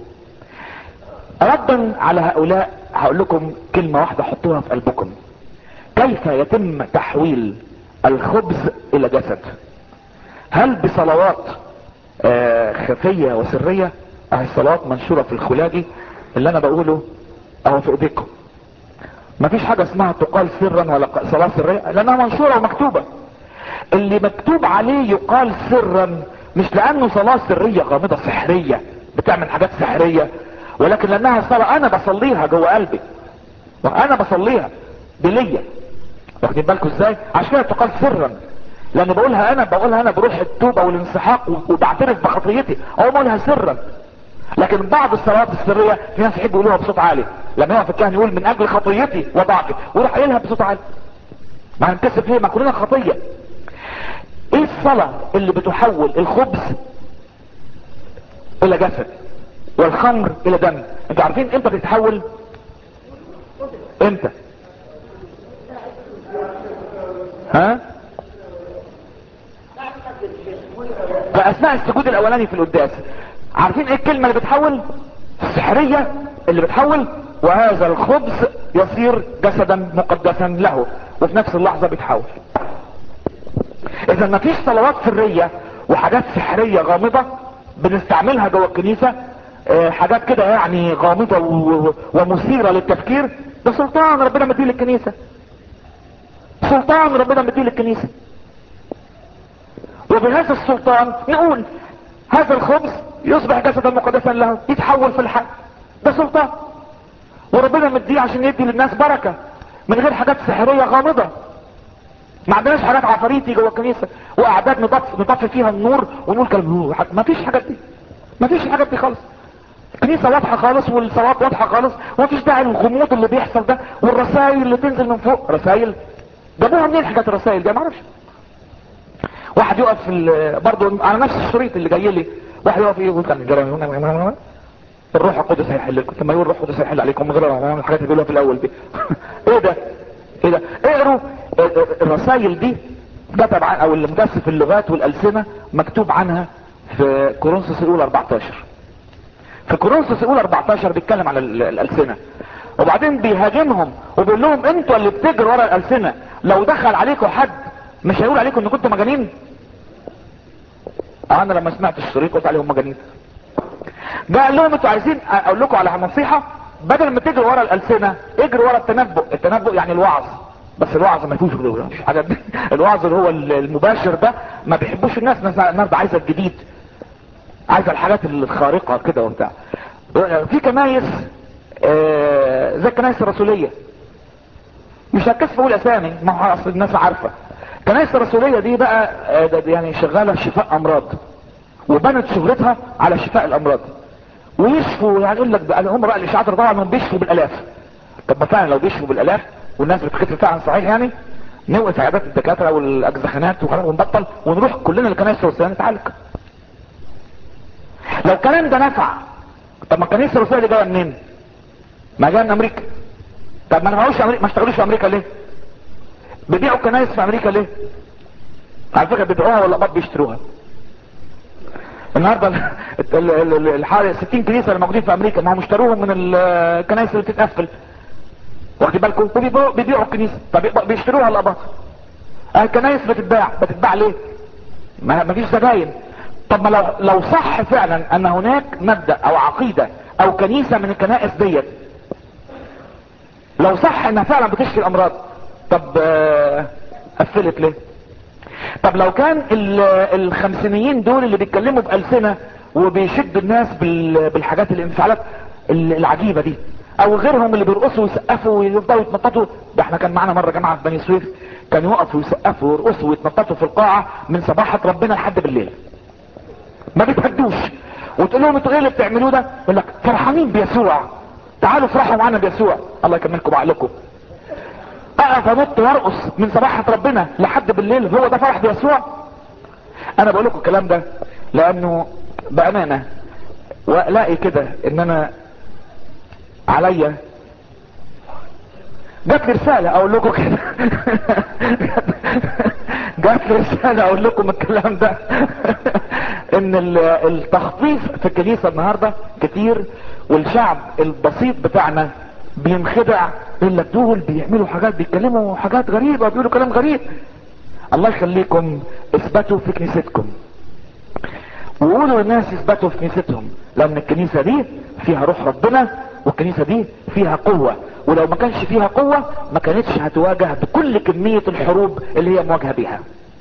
ردا على هؤلاء هقول لكم كلمه واحده حطوها في قلبكم كيف يتم تحويل الخبز الى جسد هل بصلوات آه، خفيه وسريه اهي الصلوات منشوره في الخلاجي اللي انا بقوله اهو في ايديكم مفيش حاجة اسمها تقال سرا ولا ق- صلاة سرية لانها منشورة ومكتوبة اللي مكتوب عليه يقال سرا مش لانه صلاة سرية غامضة سحرية بتعمل حاجات سحرية ولكن لانها صلاة انا بصليها جوه قلبي وانا بصليها بلية واخدين بالكم ازاي عشان كده تقال سرا لان بقولها انا بقولها انا بروح التوبة والانسحاق و- وبعترف بخطيتي او بقولها سرا لكن بعض الصلوات السرية في ناس يحبوا يقولوها بصوت عالي لما يقف الكاهن يقول من اجل خطيتي وضعفي ويروح قايلها بصوت عالي ما هنكسب ليه ما كلنا خطية ايه الصلاة اللي بتحول الخبز الى جسد والخمر الى دم انتوا عارفين امتى بتتحول امتى ها فاثناء السجود الاولاني في القداس عارفين ايه الكلمة اللي بتحول السحرية اللي بتحول وهذا الخبز يصير جسدا مقدسا له وفي نفس اللحظة بيتحول اذا مفيش صلوات سرية وحاجات سحرية غامضة بنستعملها جوه الكنيسة اه حاجات كده يعني غامضة و- ومثيرة للتفكير ده سلطان ربنا مديه للكنيسة سلطان ربنا مديه للكنيسة وبهذا السلطان نقول هذا الخبز يصبح جسدا مقدسا له يتحول في الحق ده سلطان وربنا مديه عشان يدي للناس بركة من غير حاجات سحرية غامضة ما عندناش حاجات عفاريتي جوه الكنيسة واعداد نطف نطفي فيها النور ونقول كلام ما فيش حاجات دي ما فيش حاجات دي خالص الكنيسة واضحة خالص والصلاة واضحة خالص ومفيش داعي للغموض اللي بيحصل ده والرسائل اللي تنزل من فوق رسائل جابوها منين حاجات الرسائل دي ما اعرفش واحد يقف في ال- برضه على نفس الشريط اللي جاي لي واحد يقف يقول كان جرى- الروح القدس هيحل لكم لما يقول الروح القدس هيحل عليكم من غير الحاجات اللي بيقولوها في الاول دي ايه ده ايه ده اقروا الرسائل دي كتب عن او اللي مجسس في اللغات والالسنه مكتوب عنها في كورنثوس الاولى 14 في كورنثوس الاولى 14 بيتكلم على ال- الالسنه وبعدين بيهاجمهم وبيقول لهم انتوا اللي بتجروا ورا الالسنه لو دخل عليكم حد مش هيقول عليكم ان كنتوا مجانين انا لما سمعت الشريط قلت عليهم مجانين ده قال لهم انتوا عايزين اقول لكم على نصيحه بدل ما تجروا ورا الالسنه اجروا ورا التنبؤ التنبؤ يعني الوعظ بس الوعظ ما فيهوش غلو مش حاجه الوعظ اللي هو المباشر ده ما بيحبوش الناس الناس الناس ده عايزه الجديد عايزه الحاجات الخارقه كده وبتاع في كنايس آه، زي الكنايس الرسوليه مش هتكسف اقول اسامي ما هو اصل الناس عارفه الكنايس الرسوليه دي بقى آه، ده- ده يعني شغاله شفاء امراض وبنت شغلتها على شفاء الامراض ويشفوا يعني يقول لك بقى هم بقى الاشاعات طبعا انهم بيشفوا بالالاف طب ما فعلا لو بيشفوا بالالاف والناس بتخف فعلا صحيح يعني نوقف عيادات الدكاتره والاجزخانات وخلاص ونبطل ونروح كلنا الكنائس الرسوليه نتعالج لو الكلام ده نفع طب ما الكنيسه الرسوليه دي جايه منين؟ ما جايه من امريكا طب ما نفعوش امريكا ما اشتغلوش في امريكا ليه؟ بيبيعوا كنايس في امريكا ليه؟ على فكره بيبيعوها ولا باب بيشتروها النهارده ال- ال- ال- الحوالي 60 كنيسه اللي موجودين في امريكا ما هم اشتروهم من الكنائس اللي بتتقفل واخدين بالكم وبيبيعوا بيبيعوا الكنيسه طب بيشتروها الاباط الكنائس بتتباع بتتباع ليه ما ما فيش زباين طب ما لو لو صح فعلا ان هناك مبدا او عقيده او كنيسه من الكنائس ديت لو صح انها فعلا بتشفي الامراض طب آه، قفلت ليه طب لو كان ال- الخمسينيين دول اللي بيتكلموا بألسنة وبيشدوا الناس بال- بالحاجات الانفعالات ال- العجيبة دي او غيرهم اللي بيرقصوا ويسقفوا ويفضلوا يتنططوا ده احنا كان معانا مرة جماعة في بني سويف كانوا يقفوا ويسقفوا ويرقصوا ويتنططوا في القاعة من صباحة ربنا لحد بالليل ما بيتهدوش وتقول لهم انتوا ايه اللي بتعملوه ده يقول لك فرحانين بيسوع تعالوا افرحوا معانا بيسوع الله يكملكم بعقلكم اقف انط وارقص من صباحة ربنا لحد بالليل هو ده فرح بيسوع انا بقول لكم الكلام ده لانه بامانة والاقي كده ان انا عليا جات لي رسالة اقول لكم كده جات لي رسالة اقول لكم الكلام ده ان ال- التخطيف في الكنيسة النهاردة كتير والشعب البسيط بتاعنا بينخدع يقول لك دول بيعملوا حاجات بيتكلموا حاجات غريبة بيقولوا كلام غريب الله يخليكم اثبتوا في كنيستكم وقولوا للناس يثبتوا في كنيستهم لان الكنيسة دي فيها روح ربنا والكنيسة دي فيها قوة ولو ما كانش فيها قوة ما كانتش هتواجه بكل كمية الحروب اللي هي مواجهة بيها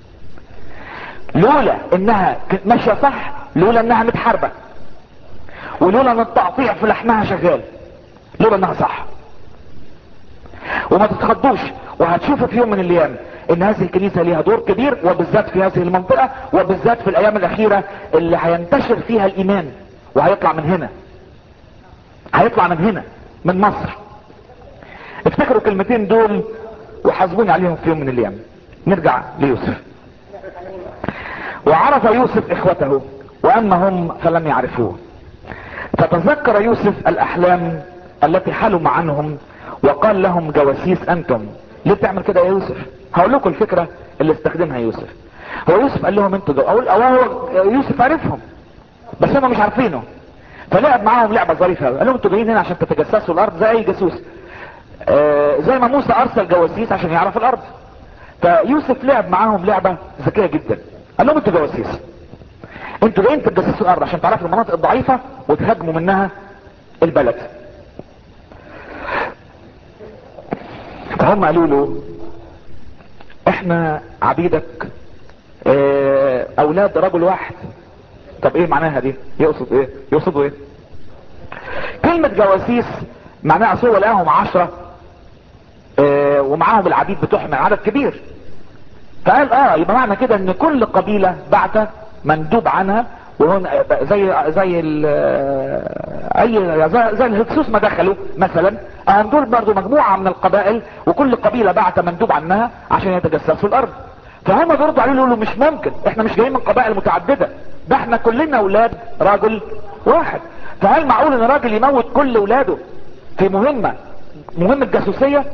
لولا انها كانت ماشية صح لولا انها متحاربة ولولا ان التقطيع في لحمها شغال لولا انها صح وما تتخضوش وهتشوفوا في يوم من الايام ان هذه الكنيسة ليها دور كبير وبالذات في هذه المنطقة وبالذات في الايام الاخيرة اللي هينتشر فيها الايمان وهيطلع من هنا هيطلع من هنا من مصر افتكروا الكلمتين دول وحاسبوني عليهم في يوم من الايام نرجع ليوسف وعرف يوسف اخوته واما هم فلم يعرفوه فتذكر يوسف الاحلام التي حلم عنهم وقال لهم جواسيس انتم ليه بتعمل كده يا يوسف هقول لكم الفكرة اللي استخدمها يوسف هو يوسف قال لهم انتوا دول او أو هو يوسف عرفهم بس هم مش عارفينه فلعب معاهم لعبه ظريفه قوي قال لهم انتوا جايين هنا عشان تتجسسوا الارض زي اي جاسوس آه زي ما موسى ارسل جواسيس عشان يعرف الارض فيوسف لعب معاهم لعبه ذكيه جدا قال لهم انتوا جواسيس انتوا جايين تتجسسوا الارض عشان تعرفوا المناطق الضعيفه وتهاجموا منها البلد فهم قالوا له احنا عبيدك اه اولاد رجل واحد طب ايه معناها دي يقصد ايه يقصدوا ايه كلمة جواسيس معناها اصل هو لقاهم عشرة اه ومعاهم العبيد بتوعهم عدد كبير فقال اه يبقى معنى كده ان كل قبيلة بعت مندوب عنها وهون زي زي ال اي زي, زي الهكسوس ما دخلوا مثلا اهم دول برضو مجموعة من القبائل وكل قبيلة بعت مندوب عنها عشان يتجسسوا الارض فهم برضو عليه يقولوا مش ممكن احنا مش جايين من قبائل متعددة ده احنا كلنا اولاد راجل واحد فهل معقول ان راجل يموت كل اولاده في مهمة مهمة جاسوسية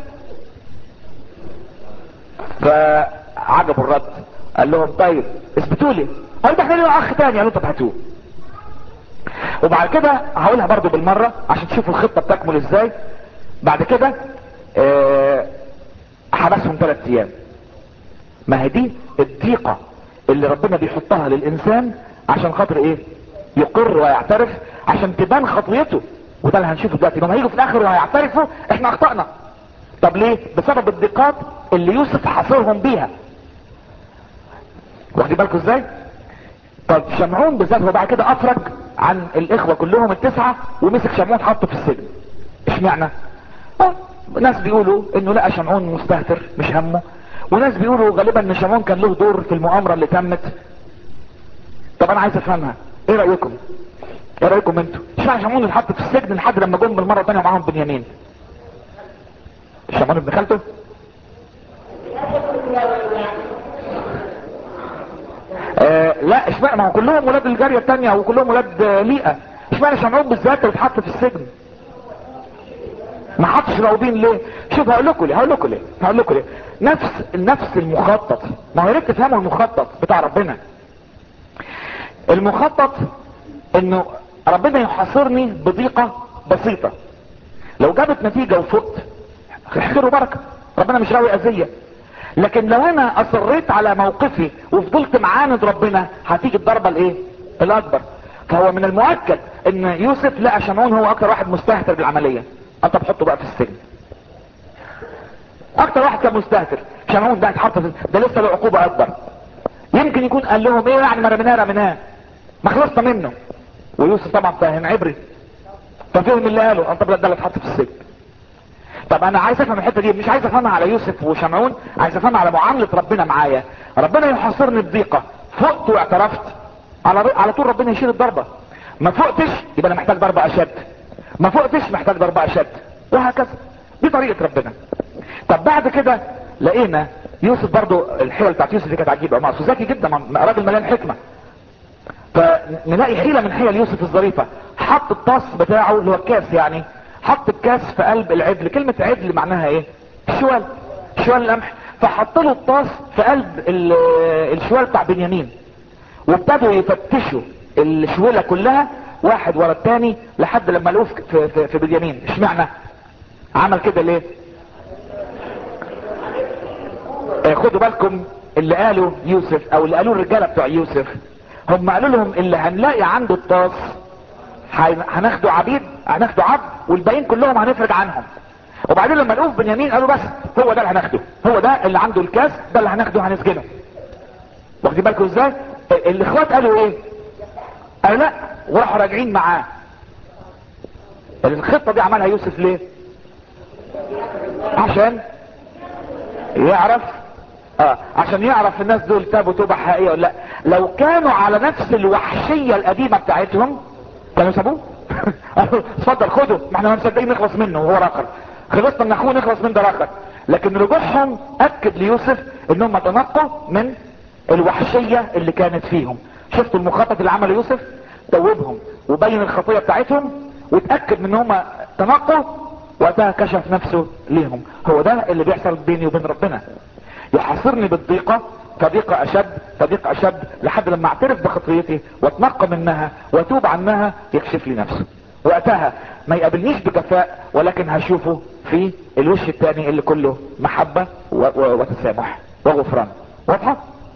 فعجبوا الرد قال لهم طيب اثبتوا لي قال ده احنا لنا اخ تاني قالوا طب هاتوه وبعد كده هقولها برضو بالمرة عشان تشوفوا الخطة بتكمل ازاي بعد كده اه حبسهم ثلاث ايام ما هي دي الضيقة اللي ربنا بيحطها للانسان عشان خاطر ايه يقر ويعترف عشان تبان خطيته وده اللي هنشوفه دلوقتي لما هيجوا في الاخر وهيعترفوا احنا اخطأنا طب ليه بسبب الضيقات اللي يوسف حاصرهم بيها واخدين بالكم ازاي طب شمعون بالذات هو بعد كده افرج عن الاخوة كلهم التسعة ومسك شمعون حطه في السجن اشمعنى اه ناس بيقولوا انه لقى شمعون مستهتر مش همه وناس بيقولوا غالبا ان شمعون كان له دور في المؤامرة اللي تمت طب انا عايز افهمها ايه رأيكم ايه رأيكم انتوا اشمعنى شمعون اللي حط في السجن لحد لما جم بالمرة الثانية معاهم بنيامين شمعون ابن خالته آه لا اشمعنى ما هو كلهم ولاد الجارية التانية وكلهم ولاد آه ليئة اشمعنى شمعون بالذات اللي اتحط في السجن ما حطش راودين ليه شوف هقول لكم ليه هقول لكم ليه هقول لكم ليه نفس نفس المخطط ما هو يا ريت تفهموا المخطط بتاع ربنا المخطط انه ربنا يحاصرني بضيقة بسيطة لو جابت نتيجة وفقت خير وبركة ربنا مش راوي اذية لكن لو انا اصريت على موقفي وفضلت معاند ربنا هتيجي الضربة الايه الاكبر فهو من المؤكد ان يوسف لقى شمعون هو اكتر واحد مستهتر بالعملية انت بحطه بقى في السجن اكتر واحد كان مستهتر شمعون ده هيتحط في ده لسه له عقوبة اكبر يمكن يكون قال لهم ايه يعني ما رميناه رميناه ما خلصنا منه ويوسف طبعا فاهم عبري ففهم اللي قاله انت ده اللي اتحط في السجن طب انا عايز افهم الحته دي مش عايز افهمها على يوسف وشمعون عايز افهمها على معامله ربنا معايا ربنا يحاصرني بضيقه فقت واعترفت على على طول ربنا يشيل الضربه ما فقتش يبقى انا محتاج ضربه اشد ما فقتش محتاج ضربه اشد وهكذا دي طريقه ربنا طب بعد كده لقينا يوسف برضو الحيله بتاعت يوسف دي كانت عجيبه ما ذكي جدا راجل مليان حكمه فنلاقي حيله من حيل يوسف الظريفه حط الطاس بتاعه اللي هو الكاس يعني حط الكاس في قلب العدل كلمة عدل معناها ايه الشوال شوال القمح فحط له الطاس في قلب الشوال بتاع بنيامين وابتدوا يفتشوا الشويلة كلها واحد ورا التاني لحد لما لقوه في, في, في بنيامين اشمعنى عمل كده ليه اه خدوا بالكم اللي قالوا يوسف او اللي قالوا الرجالة بتوع يوسف هم قالوا لهم اللي هنلاقي عنده الطاس هناخده عبيد هناخده عبد والباقيين كلهم هنفرج عنهم وبعدين لما لقوه بنيامين قالوا بس هو ده اللي هناخده هو ده اللي عنده الكاس ده اللي هناخده هنسجنه واخدين بالكم ازاي الاخوات قالوا ايه قالوا لا وراحوا راجعين معاه الخطة دي عملها يوسف ليه عشان يعرف اه عشان يعرف الناس دول تابوا توبة حقيقية ولا لا لو كانوا على نفس الوحشية القديمة بتاعتهم كانوا سابوه اتفضل خده ما احنا مصدقين نخلص منه وهو راخر خلصنا من اخوه نخلص من ده راخر لكن رجوعهم اكد ليوسف انهم تنقوا من الوحشية اللي كانت فيهم شفتوا المخطط اللي عمله يوسف توبهم وبين الخطية بتاعتهم واتأكد من هم تنقوا وقتها كشف نفسه ليهم هو ده اللي بيحصل بيني وبين ربنا يحاصرني بالضيقة فضيقة اشد فضيقة اشد لحد لما اعترف بخطيتي واتنقى منها واتوب عنها يكشف لي نفسه وقتها ما يقابلنيش بكفاء ولكن هشوفه في الوش التاني اللي كله محبة و- و- وتسامح وغفران واضحة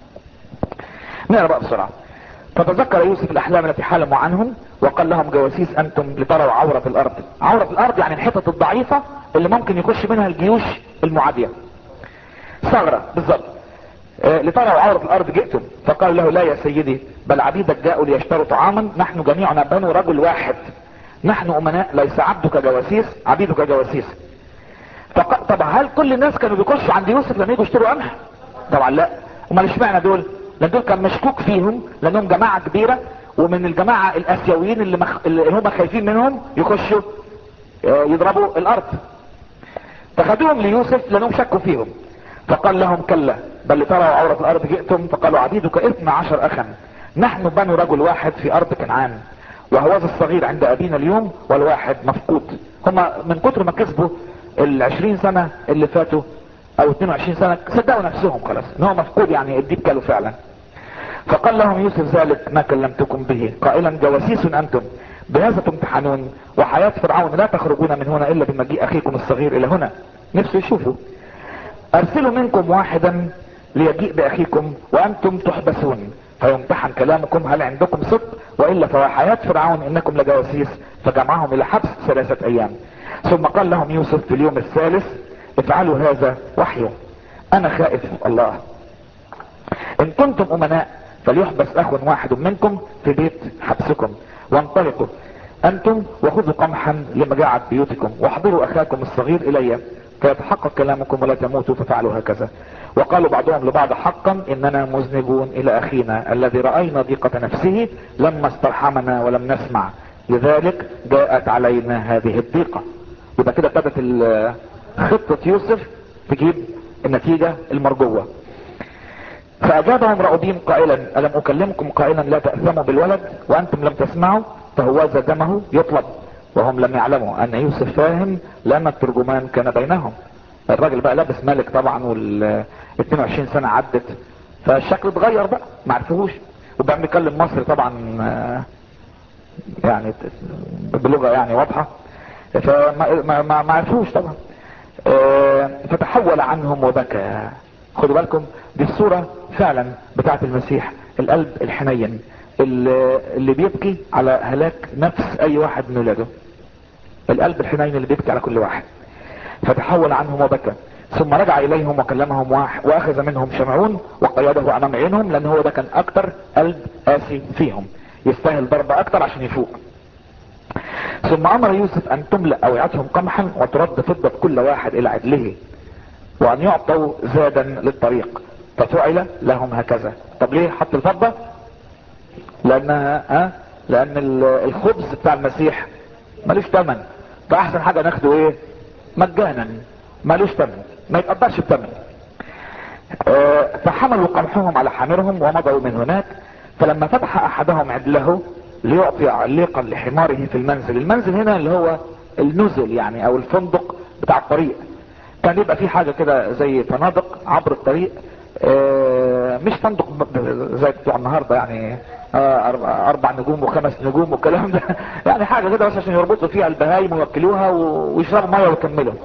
نقرا بقى بسرعة فتذكر يوسف الاحلام التي حلموا عنهم وقال لهم جواسيس انتم لتروا عورة الارض عورة الارض يعني الحتت الضعيفة اللي ممكن يخش منها الجيوش المعادية ثغرة بالظبط آه، لتروا عورة الارض جئتم فقال له لا يا سيدي بل عبيدك جاءوا ليشتروا طعاما نحن جميعنا بنو رجل واحد نحن امناء ليس عبدك جواسيس عبيدك جواسيس فق... طب هل كل الناس كانوا بيخشوا عند يوسف لما يجوا يشتروا قمح طبعا لا امال اشمعنى دول لان دول كان مشكوك فيهم لانهم جماعة كبيرة ومن الجماعة الاسيويين اللي, مخ... اللي هم خايفين منهم يخشوا آه، يضربوا الارض فخدوهم ليوسف لانهم شكوا فيهم فقال لهم كلا بل لتروا عورة الارض جئتم فقالوا عبيدك اثنى عشر اخا نحن بنو رجل واحد في ارض كنعان وهوذا الصغير عند ابينا اليوم والواحد مفقود هما من كتر ما كسبوا العشرين سنة اللي فاتوا او 22 سنة صدقوا نفسهم خلاص ان هو مفقود يعني الديب كاله فعلا فقال لهم يوسف ذلك ما كلمتكم به قائلا جواسيس انتم بهذا تمتحنون وحياة فرعون لا تخرجون من هنا الا بمجيء اخيكم الصغير الى هنا نفسه يشوفوا ارسلوا منكم واحدا ليجيء باخيكم وانتم تحبسون فيمتحن كلامكم هل عندكم صدق والا فحياة فرعون انكم لجواسيس فجمعهم الى حبس ثلاثة ايام ثم قال لهم يوسف في اليوم الثالث افعلوا هذا وحيه انا خائف الله ان كنتم امناء فليحبس اخ واحد منكم في بيت حبسكم وانطلقوا انتم وخذوا قمحا لمجاعة بيوتكم واحضروا اخاكم الصغير الي فيتحقق كلامكم ولا تموتوا ففعلوا هكذا وقالوا بعضهم لبعض حقا اننا مذنبون الى اخينا الذي راينا ضيقة نفسه لما استرحمنا ولم نسمع لذلك جاءت علينا هذه الضيقة يبقى كده ابتدت ال- خطة يوسف تجيب النتيجة المرجوة فأجابهم رأوبين قائلا ألم أكلمكم قائلا لا تأثموا بالولد وأنتم لم تسمعوا فهوذا دمه يطلب وهم لم يعلموا أن يوسف فاهم لأن الترجمان كان بينهم الراجل بقى لابس ملك طبعا وال 22 سنة عدت فالشكل اتغير بقى ما عرفوهوش وبقى بيتكلم مصري طبعا آه، يعني بلغة يعني واضحة فما ما ما ما عرفوش طبعا آه، فتحول عنهم وبكى خدوا بالكم دي الصورة فعلا بتاعت المسيح القلب الحنين اللي اللي بيبكي على هلاك نفس اي واحد من ولاده القلب الحنين اللي بيبكي على كل واحد فتحول عنهم وبكى ثم رجع اليهم وكلمهم واحد واخذ منهم شمعون وقيده امام عينهم لان هو ده كان اكتر قلب قاسي فيهم يستاهل ضربة اكتر عشان يفوق ثم امر يوسف ان تملأ اوعيتهم قمحا وترد فضة كل واحد الى عدله وان يعطوا زادا للطريق ففعل لهم هكذا طب ليه حط الفضة لانها ها لان ال- الخبز بتاع المسيح ملوش تمن فاحسن حاجة ناخده ايه مجانا ملوش تمن ما يتقدرش بتمن آه، فحملوا قمحهم على حامرهم ومضوا من هناك فلما فتح احدهم عدله ليعطي عليقا لحماره في المنزل المنزل هنا اللي هو النزل يعني او الفندق بتاع الطريق كان يبقى في حاجة كده زي فنادق عبر الطريق آه، مش فندق ب- ب- زي بتوع النهاردة يعني آه، أربع, اربع نجوم وخمس نجوم والكلام ده يعني حاجة كده بس عشان يربطوا فيها البهايم ويوكلوها و- ويشربوا مية ويكملوا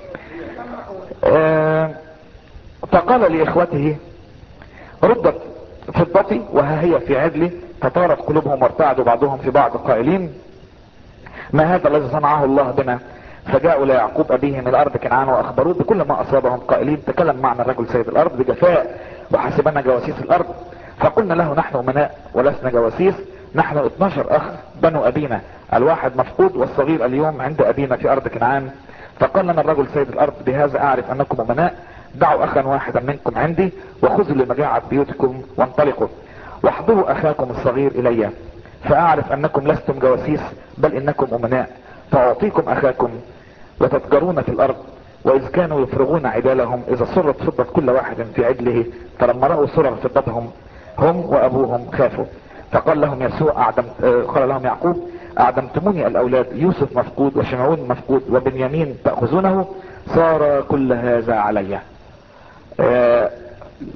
آه، فقال لاخوته ردت فضتي وها هي في عدلي فطارت قلوبهم وارتعدوا بعضهم في بعض قائلين ما هذا الذي صنعه الله بنا فجاءوا ليعقوب ابيهم الارض كنعان واخبروه بكل ما اصابهم قائلين تكلم معنا الرجل سيد الارض بجفاء وحسبنا جواسيس الارض فقلنا له نحن امناء ولسنا جواسيس نحن 12 اخ بنو ابينا الواحد مفقود والصغير اليوم عند ابينا في ارض كنعان فقال لنا الرجل سيد الارض بهذا اعرف انكم امناء دعوا اخا واحدا منكم عندي وخذوا لمجاعة بيوتكم وانطلقوا واحضروا اخاكم الصغير الي فاعرف انكم لستم جواسيس بل انكم امناء فاعطيكم اخاكم وتتجرون في الارض واذ كانوا يفرغون عدالهم اذا صرت فضة كل واحد في عدله فلما رأوا صرر فضتهم هم وابوهم خافوا فقال لهم يسوع أعدم آه، قال لهم يعقوب اعدمتموني الاولاد يوسف مفقود وشمعون مفقود وبنيامين تأخذونه صار كل هذا علي آه،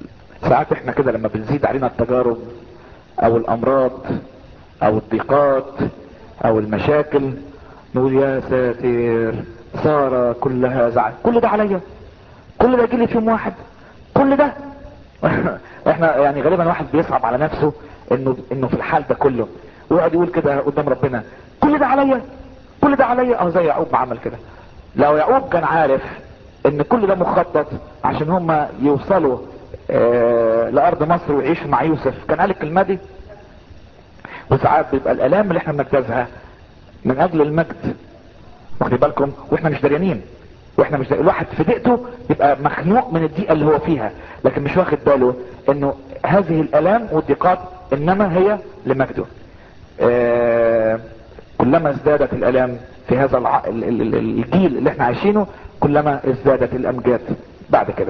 ساعات احنا كده لما بتزيد علينا التجارب او الامراض او الضيقات او المشاكل نقول يا ساتر صار كل هذا كل ده عليا كل ده يجيلي في يوم واحد كل ده احنا يعني غالبا واحد بيصعب على نفسه انه انه في الحال ده كله ويقعد يقول كده قدام ربنا كل ده عليا كل ده عليا اه زي يعقوب ما عمل كده لو يعقوب كان عارف ان كل ده مخطط عشان هم يوصلوا آه لارض مصر ويعيشوا مع يوسف كان قال الكلمه دي وساعات بيبقى الالام اللي احنا بنجتازها من اجل المجد واخدين بالكم واحنا مش دريانين واحنا مش دريانين. الواحد في ضيقته يبقى مخنوق من الضيقه اللي هو فيها لكن مش واخد باله انه هذه الالام والضيقات انما هي لمجده آه كلما ازدادت الالام في هذا الع... ال- ال- ال- الجيل اللي احنا عايشينه كلما ازدادت الامجاد بعد كده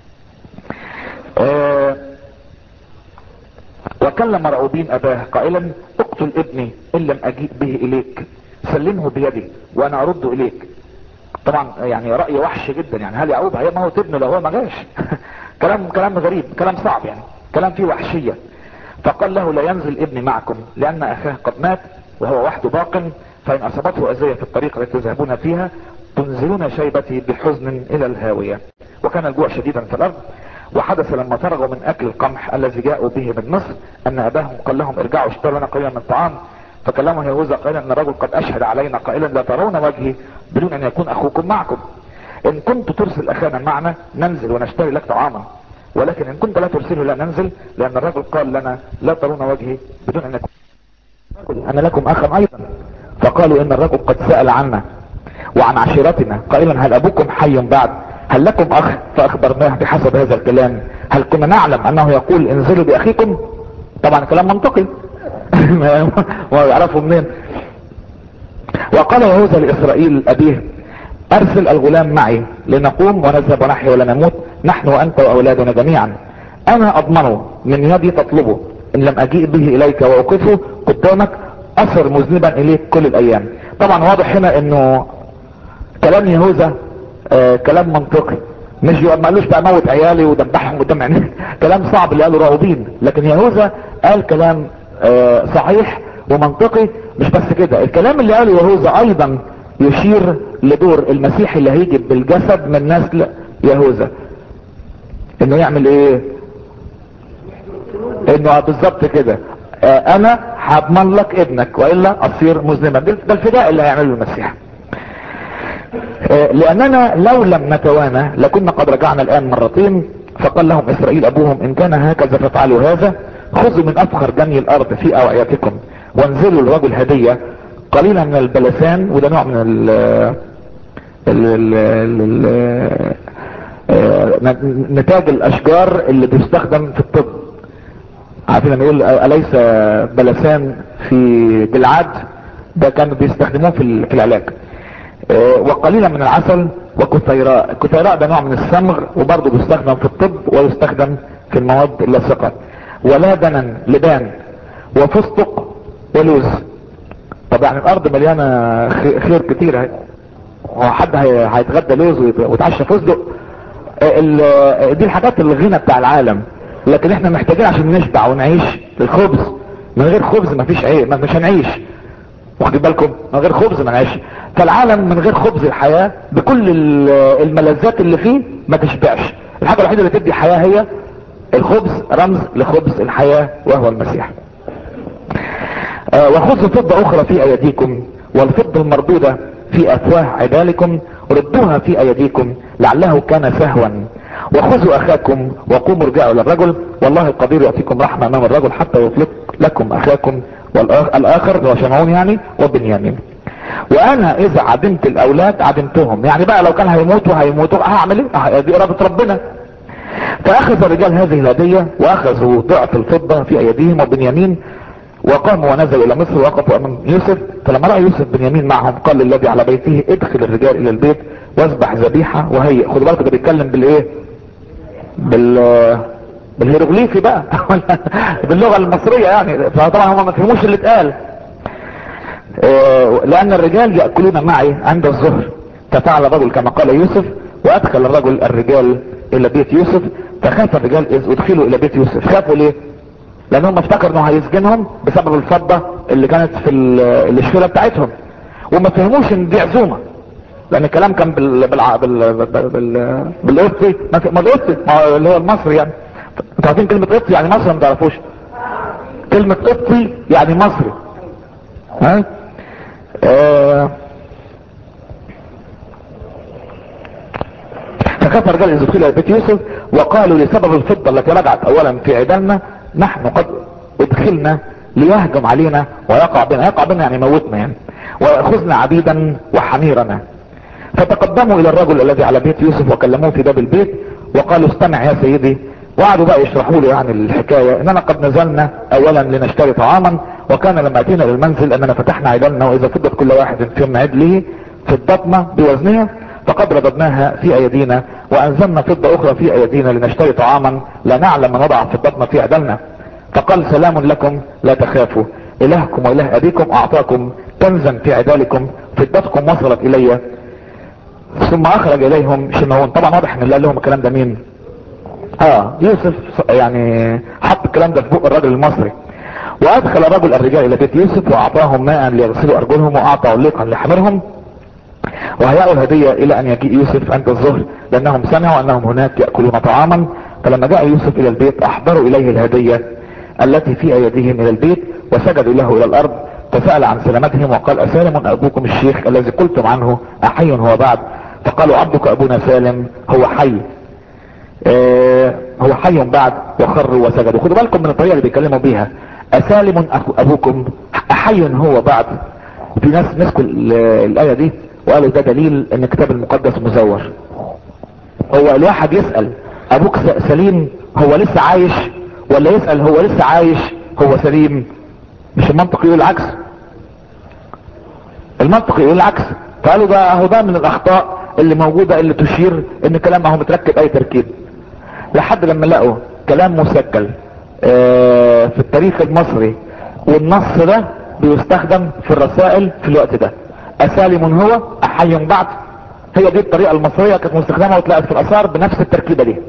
آه وكلم مرعوبين اباه قائلا اقتل ابني ان لم اجيء به اليك سلمه بيدي وانا ارده اليك طبعا يعني رأي وحش جدا يعني هل يعقوب هيموت ابنه لو هو ما جاش كلام كلام غريب كلام صعب يعني كلام فيه وحشية فقال له لا ينزل ابني معكم لان اخاه قد مات وهو وحده باق فان اصابته اذية في الطريق التي تذهبون فيها تنزلون شيبتي بحزن الى الهاوية وكان الجوع شديدا في الارض وحدث لما فرغوا من اكل القمح الذي جاءوا به من مصر ان اباهم قال لهم ارجعوا اشتروا لنا قليلا من الطعام فكلمه يهوذا قائلا ان الرجل قد اشهد علينا قائلا لا ترون وجهي بدون ان يكون اخوكم معكم ان كنت ترسل اخانا معنا ننزل ونشتري لك طعاما ولكن ان كنت لا ترسله لا ننزل لان الرجل قال لنا لا ترون وجهي بدون ان يكون انا لكم اخا ايضا فقالوا ان الرجل قد سأل عنا وعن عشيرتنا قائلا هل ابوكم حي بعد هل لكم اخ فاخبرناه بحسب هذا الكلام هل كنا نعلم انه يقول انزلوا باخيكم طبعا كلام منطقي ويعرفوا منين وقال يهوذا لاسرائيل ابيه ارسل الغلام معي لنقوم ونذهب ونحيا ولا نموت نحن وانت واولادنا جميعا انا اضمنه من يدي تطلبه ان لم اجيء به اليك واوقفه قدامك اصر مذنبا اليك كل الايام طبعا واضح هنا انه كلام يهوذا آه كلام منطقي مش ما قالوش بقى موت عيالي ودبحهم قدام عينيك كلام صعب اللي قاله راغبين لكن يهوذا قال كلام آه صحيح ومنطقي مش بس كده الكلام اللي قاله يهوذا ايضا يشير لدور المسيح اللي هيجي بالجسد من نسل يهوذا انه يعمل ايه انه بالظبط كده آه انا هضمن لك ابنك والا اصير مذنبا ده الفداء اللي هيعمله المسيح آه لاننا لو لم نتوانى لكنا قد رجعنا الان مرتين فقال لهم اسرائيل ابوهم ان كان هكذا فافعلوا هذا خذوا من افخر جني الارض في اوعيتكم وانزلوا الرجل هدية قليلا من البلسان وده نوع من ال ال ال ال نتاج الاشجار اللي بيستخدم في الطب عارفين لما يقول اليس بلسان في جلعاد ده كانوا بيستخدموه في في العلاج وقليلا من العسل وكثيراء الكثيراء ده نوع من الصمغ وبرضه بيستخدم في الطب ويستخدم في المواد اللاصقه ولا دنن لبان وفستق ولوز طب يعني الارض مليانه خير كتير هو حد هيتغدى لوز ويتعشى فستق دي الحاجات الغنى بتاع العالم لكن احنا محتاجين عشان نشبع ونعيش الخبز من غير خبز مفيش عيش مش هنعيش واخدين بالكم من غير خبز ما نعيش فالعالم من غير خبز الحياة بكل الملذات اللي فيه ما تشبعش الحاجة الوحيدة اللي تدي حياة هي الخبز رمز لخبز الحياة وهو المسيح آه وخذوا فضة اخرى في ايديكم والفضة المردودة في افواه عبالكم ردوها في ايديكم لعله كان سهوا وخذوا اخاكم وقوموا ارجعوا للرجل والله القدير يعطيكم رحمة امام الرجل حتى يطلق لكم اخاكم والاخر هو شمعون يعني وبنيامين وانا اذا عدمت الاولاد عدمتهم يعني بقى لو كان هيموتوا هيموتوا هعمل ايه دي ارادة ربنا فاخذ الرجال هذه الهدية واخذوا ضعف الفضة في ايديهم وبنيامين وقاموا ونزلوا الى مصر ووقفوا امام يوسف فلما راى يوسف بنيامين معهم قال للذي على بيته ادخل الرجال الى البيت واذبح ذبيحه وهيئ خدوا بالكم ده بيتكلم بالايه بال بالهيروغليفي بقى باللغه المصريه يعني فطبعا هم ما فهموش اللي اتقال لان الرجال ياكلون معي عند الظهر ففعل الرجل كما قال يوسف وادخل الرجل الرجال الى بيت يوسف فخاف الرجال اذ ادخلوا الى بيت يوسف خافوا ليه لانهم افتكروا انه هيسجنهم بسبب الفضة اللي كانت في ال- الشفيرة بتاعتهم وما فهموش ان دي عزومة لان الكلام كان بال بال بال بال بال بالقبطي ما في- ما القبطي ما هو اللي هو المصري يعني انتوا عارفين كلمة قبطي يعني مصري ما تعرفوش كلمة قبطي يعني مصري ها آه فخاف الرجال اذ دخل الى بيت يوسف وقالوا لسبب الفضة التي رجعت اولا في عدلنا نحن قد ادخلنا ليهجم علينا ويقع بنا يقع بنا يعني موتنا يعني ويأخذنا عبيدا وحميرنا فتقدموا الى الرجل الذي على بيت يوسف وكلموه في باب البيت وقالوا استمع يا سيدي وقعدوا بقى يشرحوا له يعني الحكاية اننا قد نزلنا اولا لنشتري طعاما وكان لما اتينا للمنزل اننا فتحنا عدلنا واذا فضت كل واحد في عدله فضتنا بوزنها فقد رددناها في ايدينا وانزلنا فضة اخرى في ايدينا لنشتري طعاما لا نعلم من وضع فضتنا في عدلنا فقال سلام لكم لا تخافوا الهكم واله ابيكم اعطاكم كنزا في عدالكم فضتكم وصلت الي ثم اخرج اليهم شمعون طبعا واضح ان اللي قال لهم الكلام ده مين اه يوسف يعني حط الكلام ده في بق الراجل المصري وادخل الرجل الرجال الى بيت يوسف واعطاهم ماء ليغسلوا ارجلهم واعطى عليقا لحمرهم وهيأوا الهدية الى ان يجيء يوسف عند الظهر لانهم سمعوا انهم هناك يأكلون طعاما فلما جاء يوسف الى البيت احضروا اليه الهدية التي في ايديهم الى البيت وسجدوا له الى الارض فسأل عن سلامتهم وقال اسالم ابوكم الشيخ الذي قلتم عنه احي هو بعد فقالوا عبدك ابونا سالم هو حي آه هو حي بعد وخروا وسجدوا خدوا بالكم من الطريقة اللي بيكلموا بيها اسالم أخو ابوكم احي هو بعد في ناس مسكوا ال- الاية دي وقالوا ده دليل ان الكتاب المقدس مزور هو الواحد يسأل ابوك س- سليم هو لسه عايش ولا يسأل هو لسه عايش هو سليم مش المنطق يقول العكس المنطق يقول العكس فقالوا ده اهو ده من الاخطاء اللي موجودة اللي تشير ان كلام اهو متركب اي تركيب لحد لما لقوا كلام مسجل آه، في التاريخ المصري والنص ده بيستخدم في الرسائل في الوقت ده اسالم هو احي بعد هي دي الطريقة المصرية كانت مستخدمة وتلاقت في الاثار بنفس التركيبة دي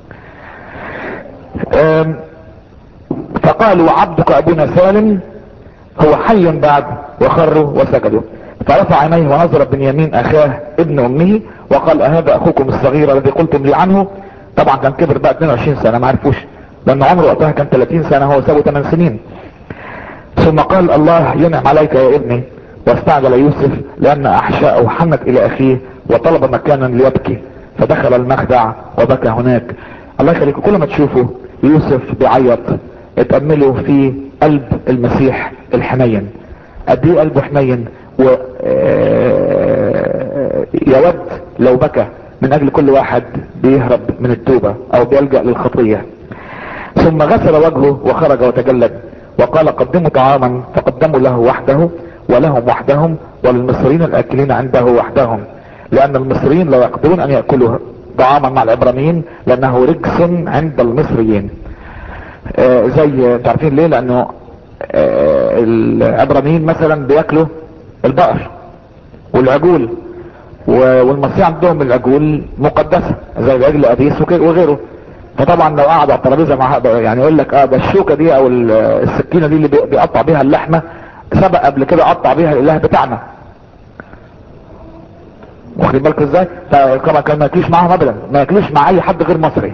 آم، فقالوا عبدك ابونا سالم هو حي بعد وخروا وسجدوا فرفع عينيه ونظر بنيامين اخاه ابن امه وقال اهذا اخوكم الصغير الذي قلتم لي عنه طبعا كان كبر بقى 22 سنة ما عرفوش لان عمره وقتها كان 30 سنة هو سابه 8 سنين ثم قال الله ينعم عليك يا ابني واستعجل يوسف لان احشاءه حنت الى اخيه وطلب مكانا ليبكي فدخل المخدع وبكى هناك الله يخليكم كل ما تشوفوا يوسف بيعيط اتأملوا في قلب المسيح الحنين قد ايه قلبه حنين و آه، يود لو بكى من اجل كل واحد بيهرب من التوبة او بيلجأ للخطية ثم غسل وجهه وخرج وتجلد وقال قدموا طعاما فقدموا له وحده ولهم وحدهم وللمصريين الاكلين عنده وحدهم لان المصريين لا يقدرون ان يأكلوا طعاما مع العبرانيين لانه رجس عند المصريين آه زي انتوا عارفين ليه لانه آه العبرانيين مثلا بياكلوا البقر والعجول و- والمصريين عندهم العجول مقدسة زي العجل ابيس وك- وغيره فطبعا لو قعد على الترابيزه مع يعني يقول لك اه ده الشوكه دي او ال- السكينه دي اللي بي- بيقطع بيها اللحمه سبق قبل كده قطع بيها الاله بتاعنا واخدين بالكم ازاي فطبعا كان ما ياكلوش معاهم ابدا ما ياكلوش مع اي حد غير مصري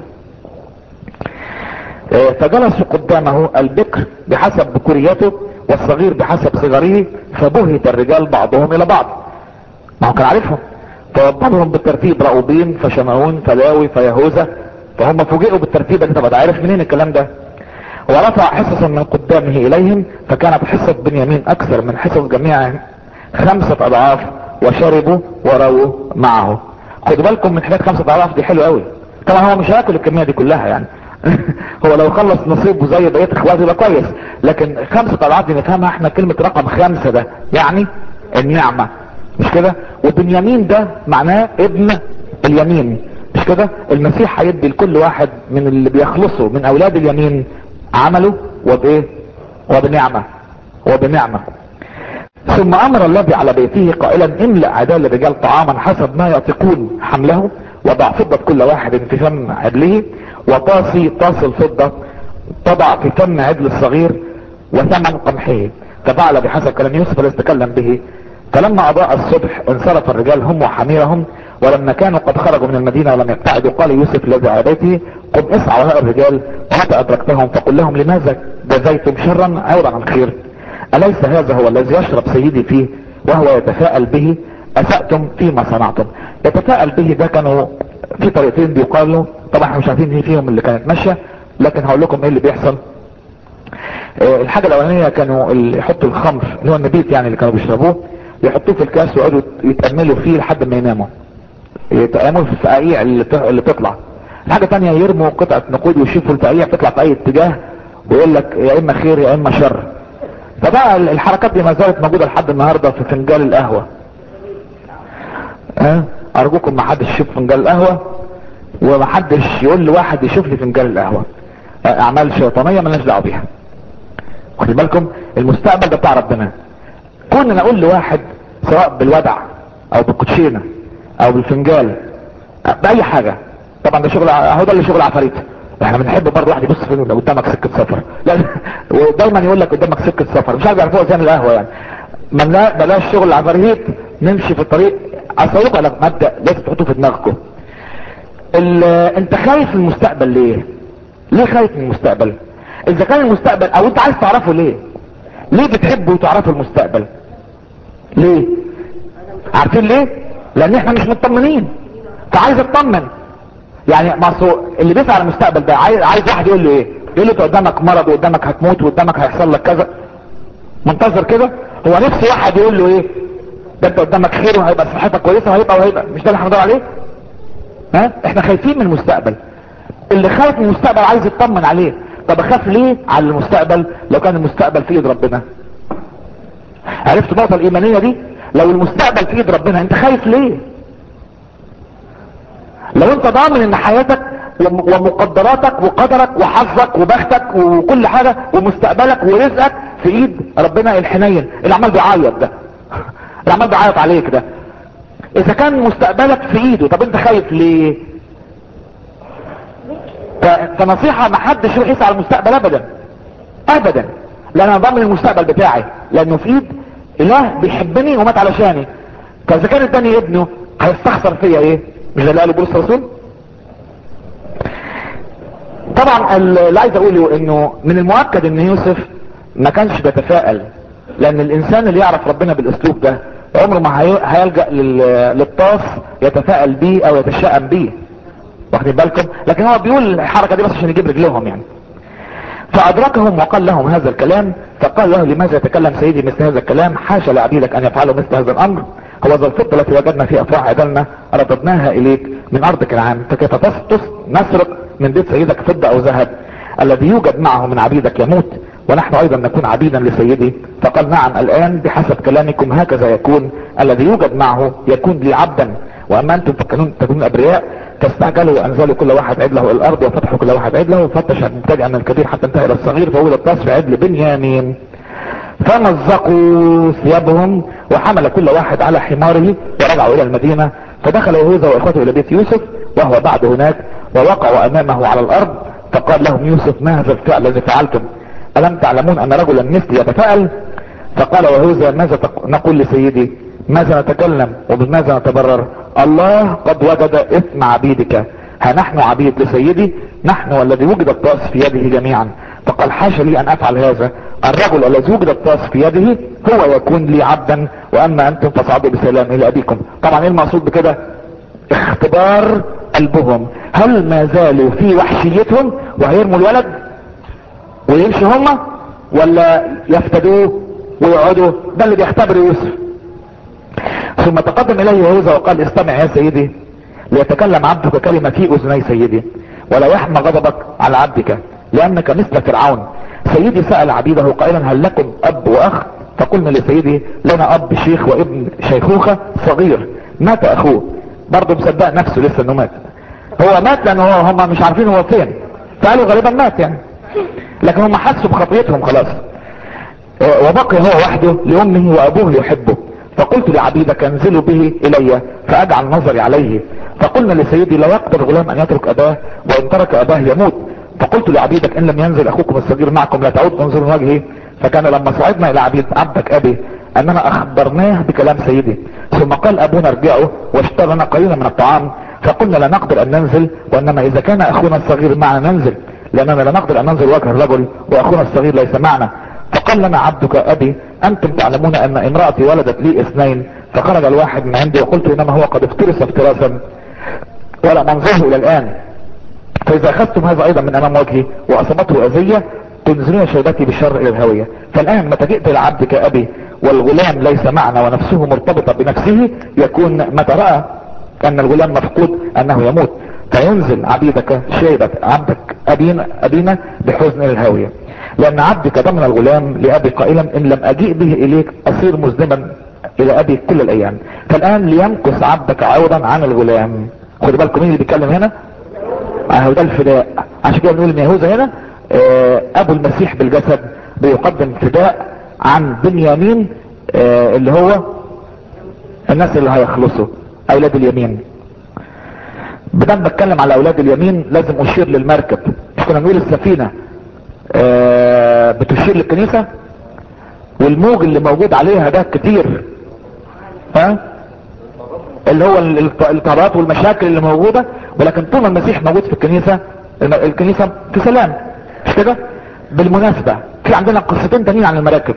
آه، فجلسوا قدامه البكر بحسب بكوريته والصغير بحسب صغره فبهت الرجال بعضهم الى بعض ما هو كان عارفهم فوضبهم بالترتيب رأوبين فشمعون فلاوي فيهوذا فهم فوجئوا بالترتيب دي طب ده عارف منين الكلام ده ورفع حصصا من قدامه اليهم فكانت حصة بنيامين اكثر من حصص جميع خمسة اضعاف وشربوا ورووا معه خدوا بالكم من حكايه خمسة اضعاف دي حلو قوي طبعا هو مش هياكل الكمية دي كلها يعني هو لو خلص نصيبه زي بقية اخواته يبقى كويس لكن خمسة اضعاف دي نفهمها احنا كلمة رقم خمسة ده يعني النعمة مش كده وبنيامين ده معناه ابن اليمين مش كده المسيح هيدي لكل واحد من اللي بيخلصوا من اولاد اليمين عمله وبايه وبنعمة وبنعمة ثم امر الذي على بيته قائلا املأ عدال الرجال طعاما حسب ما يطيقون حمله وضع فضة كل واحد في فم عدله وطاسي طاس الفضة طبع في فم عدل الصغير وثمن قمحه ففعل بحسب كلام يوسف الذي تكلم به فلما اضاء الصبح انصرف الرجال هم وحميرهم ولما كانوا قد خرجوا من المدينة ولم يبتعدوا قال يوسف الذي على بيته قم اسعى وراء الرجال ومتى ادركتهم فقل لهم لماذا جزيتم شرا عوضا عن خير اليس هذا هو الذي يشرب سيدي فيه وهو يتفاءل به اسأتم فيما صنعتم يتفاءل به ده كانوا في طريقتين بيقالوا طبعا احنا مش عارفين ايه فيهم اللي كانت ماشيه لكن هقول لكم ايه اللي بيحصل اه الحاجة الاولانية كانوا اللي يحطوا الخمر اللي هو النبيت يعني اللي كانوا بيشربوه يحطوه في الكاس ويقعدوا يتأملوا فيه لحد ما يناموا يتأملوا في الفقاقيع اللي, اللي تطلع الحاجة تانية يرموا قطعة نقود ويشوفوا الفقاقيع تطلع في اي اتجاه ويقول لك يا اما خير يا اما شر فبقى الحركات دي ما زالت موجودة لحد النهاردة في فنجان القهوة اه ارجوكم ما حدش يشوف فنجان القهوة وما حدش يقول لواحد يشوف لي فنجان القهوة اعمال شيطانية مالناش دعوه بيها واخد بالكم المستقبل ده بتاع ربنا كون انا اقول لواحد سواء بالودع او بالكوتشينه او بالفنجال باي حاجة طبعا ده شغل هو ده اللي شغل عفاريت احنا بنحب برضه واحد يبص فين لو قدامك سكة سفر لا ودايما يقول لك قدامك سكة سفر مش عارف يعرفوها زي القهوة يعني ما لا بلاش شغل العفاريت نمشي في الطريق اصوركم على مبدأ لازم تحطوه في دماغكم انت خايف من المستقبل ليه ليه خايف من المستقبل اذا كان المستقبل او انت عايز تعرفه ليه ليه بتحبوا تعرفوا المستقبل ليه عارفين ليه لان احنا مش مطمنين فعايز اطمن يعني مصر اللي بيسعى على المستقبل ده عايز, عايز واحد يقول له ايه يقول له انت قدامك مرض وقدامك هتموت وقدامك هيحصل لك كذا منتظر كده هو نفسه واحد يقول له ايه ده انت قدامك خير وهيبقى صحتك كويسه وهيبقى وهيبقى مش ده اللي هندور عليه ها احنا خايفين من المستقبل اللي خايف من المستقبل عايز يطمن عليه طب اخاف ليه على المستقبل لو كان المستقبل في ايد ربنا عرفت النقطه الايمانيه دي لو المستقبل في ايد ربنا انت خايف ليه لو انت ضامن ان حياتك ومقدراتك وقدرك وحظك وبختك وكل حاجة ومستقبلك ورزقك في ايد ربنا الحنين اللي عمال بيعيط ده اللي عمال بيعيط عليك ده اذا كان مستقبلك في ايده طب انت خايف ليه فنصيحة ما حدش يروح يسعى على المستقبل ابدا ابدا لان انا ضامن المستقبل بتاعي لانه في ايد اله بيحبني ومات علشاني فاذا كان اداني ابنه هيستخسر فيا ايه مش ده اللي قاله بولس الرسول طبعا اللي عايز اقوله انه من المؤكد ان يوسف ما كانش بيتفائل لان الانسان اللي يعرف ربنا بالاسلوب ده عمره ما هيلجأ للطاس يتفائل بيه او يتشائم بيه واخدين بالكم لكن هو بيقول الحركة دي بس عشان يجيب رجلهم يعني فادركهم وقال لهم هذا الكلام فقال له لماذا يتكلم سيدي مثل هذا الكلام حاشا لعبيدك ان يفعلوا مثل هذا الامر هو ذا الفضة التي وجدنا في افراح عدلنا رددناها اليك من ارض كنعان فكيف تص نسرق من بيت سيدك فضة او ذهب الذي يوجد معه من عبيدك يموت ونحن ايضا نكون عبيدا لسيدي فقال نعم الان بحسب كلامكم هكذا يكون الذي يوجد معه يكون لي عبدا واما انتم تكونون تكونون ابرياء تستعجلوا وانزلوا كل واحد عدله الى الارض وفتحوا كل واحد عدله وفتش المبتدئ من الكبير حتى انتهى الى الصغير فولد الطاس عدل بنيامين فمزقوا ثيابهم وحمل كل واحد على حماره ورجعوا الى المدينة فدخل يهوذا واخوته الى بيت يوسف وهو بعد هناك ووقعوا امامه على الارض فقال لهم يوسف ما هذا الفعل الذي فعلتم الم تعلمون ان رجلا مثلي يتفاءل فقال يهوذا ماذا نقول لسيدي ماذا نتكلم وبماذا نتبرر الله قد وجد اثم عبيدك ها نحن عبيد لسيدي نحن والذي وجد الطاس في يده جميعا فقال حاشا لي ان افعل هذا الرجل الذي وجد الطاس في يده هو يكون لي عبدا واما انتم فصعدوا بسلام الى ابيكم طبعا ايه المقصود بكده اختبار قلبهم هل ما زالوا في وحشيتهم وهيرموا الولد ويمشوا هما ولا يفتدوه ويقعدوا ده اللي بيختبر يوسف ثم تقدم اليه يهوذا وقال استمع يا سيدي ليتكلم عبدك كلمة في اذني سيدي ولا يحمى غضبك على عبدك لانك مثل فرعون سيدي سأل عبيده قائلا هل لكم اب واخ فقلنا لسيدي لنا اب شيخ وابن شيخوخة صغير مات اخوه برضه مصدق نفسه لسه انه مات هو مات لان هو هم مش عارفين هو فين فقالوا غالبا مات يعني لكن هم حسوا بخطيتهم خلاص وبقي هو وحده لامه وابوه يحبه فقلت لعبيدك انزلوا به الي فاجعل نظري عليه فقلنا لسيدي لا يقدر غلام ان يترك اباه وان ترك اباه يموت فقلت لعبيدك ان لم ينزل اخوكم الصغير معكم لا تعود تنظرون وجهي فكان لما صعدنا الى عبيد عبدك ابي اننا اخبرناه بكلام سيدي ثم قال ابونا ارجعوا واشترى لنا قليلا من الطعام فقلنا لا نقدر ان ننزل وانما اذا كان اخونا الصغير معنا ننزل لاننا لا نقدر ان ننزل وجه الرجل واخونا الصغير ليس معنا فقال لنا عبدك ابي انتم تعلمون ان امرأتي ولدت لي اثنين فخرج الواحد من عندي وقلت انما هو قد افترس افتراسا ولا منظره الى الان فاذا اخذتم هذا ايضا من امام وجهي واصابته اذية تنزلون شهادتي بالشر الى الهوية فالان متى جئت لعبدك ابي والغلام ليس معنا ونفسه مرتبطة بنفسه يكون متى رأى ان الغلام مفقود انه يموت فينزل عبيدك شيبة عبدك ابينا, أبينا بحزن الى الهاوية لان عبدك ضمن الغلام لابي قائلا ان لم اجيء به اليك اصير مذنبا الى ابي كل الايام فالان ليمكث عبدك عوضا عن الغلام خدوا بالكم مين اللي بيتكلم هنا اهو ده الفداء عشان كده بنقول ان يهوذا هنا آه ابو المسيح بالجسد بيقدم فداء عن بنيامين آه اللي هو الناس اللي هيخلصوا اولاد اليمين بدل بتكلم على اولاد اليمين لازم اشير للمركب مش كنا نقول السفينة آه بتشير للكنيسة والموج اللي موجود عليها ده كتير ها اللي هو القرارات والمشاكل اللي موجودة ولكن طول ما المسيح موجود في الكنيسة الكنيسة في سلام مش كده بالمناسبة في عندنا قصتين تانيين عن المراكب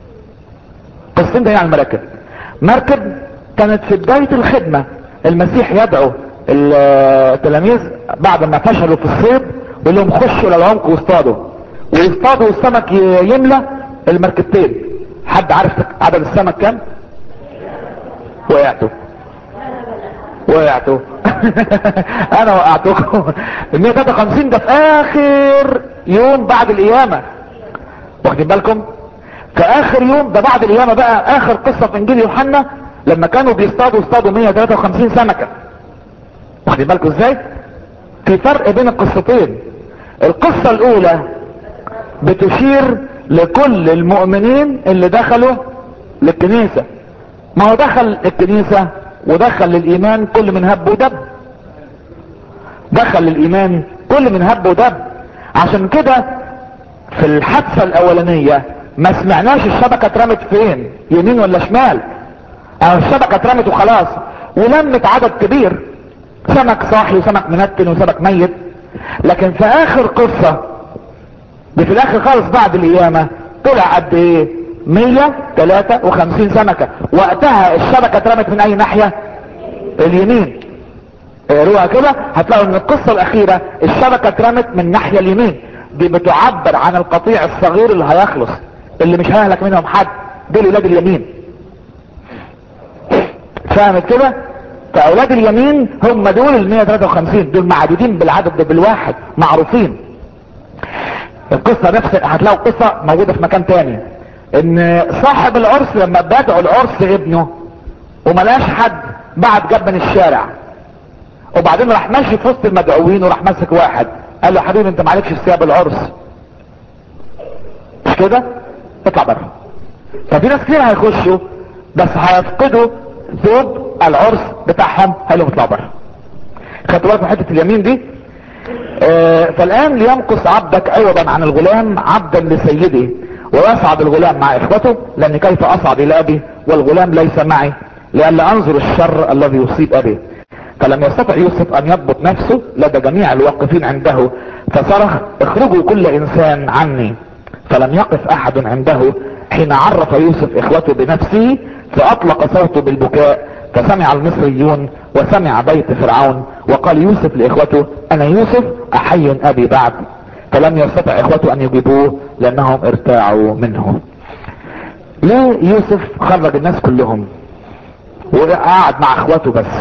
قصتين تانيين عن المراكب مركب كانت في بداية الخدمة المسيح يدعو التلاميذ بعد ما فشلوا في الصيد يقول لهم خشوا الى العمق واصطادوا ويصطادوا والسمك يملى المركبتين حد عارف عدد السمك كام وقعتوا وقعتوا انا وقعتكم ال 153 ده في اخر يوم بعد القيامه واخدين بالكم في اخر يوم ده بعد القيامه بقى اخر قصه في انجيل يوحنا لما كانوا بيصطادوا اصطادوا 153 سمكه واخدين بالكم ازاي في فرق بين القصتين القصه الاولى بتشير لكل المؤمنين اللي دخلوا للكنيسه ما هو دخل الكنيسه ودخل للايمان كل من هب ودب دخل للايمان كل من هب ودب عشان كده في الحادثة الاولانية ما سمعناش الشبكة اترمت فين يمين ولا شمال او الشبكة اترمت وخلاص ولمت عدد كبير سمك صاحي وسمك منتن وسمك ميت لكن في اخر قصة دي في الاخر خالص بعد القيامة طلع قد ايه 153 سمكة وقتها الشبكة اترمت من اي ناحية اليمين اقروها كده هتلاقوا ان القصة الاخيرة الشبكة اترمت من الناحية اليمين دي بتعبر عن القطيع الصغير اللي هيخلص اللي مش هيهلك منهم حد دول ولاد اليمين فاهمت كده فاولاد اليمين هم دول ال 153 دول معدودين بالعدد ده بالواحد معروفين القصة نفس هتلاقوا قصة موجودة في مكان تاني ان صاحب العرس لما بدعوا العرس ابنه وملاش حد بعد جاب من الشارع وبعدين راح ماشي في وسط المدعوين وراح ماسك واحد قال له حبيبي انت معلكش ثياب العرس مش كده اطلع بره ففي ناس كتير هيخشوا بس هيفقدوا ثوب العرس بتاعهم هيقولوا اطلعوا بره خدتوا بالكم حته اليمين دي آه فالان لينقص عبدك عوضا عن الغلام عبدا لسيدي ويصعد الغلام مع اخوته لان كيف اصعد الى ابي والغلام ليس معي لئلا انظر الشر الذي يصيب ابي فلم يستطع يوسف ان يضبط نفسه لدى جميع الواقفين عنده فصرخ اخرجوا كل انسان عني فلم يقف احد عنده حين عرف يوسف اخوته بنفسه فاطلق صوته بالبكاء فسمع المصريون وسمع بيت فرعون وقال يوسف لاخوته انا يوسف احي ابي بعد فلم يستطع اخوته ان يجيبوه لانهم ارتاعوا منه ليه يوسف خرج الناس كلهم وقعد مع اخواته بس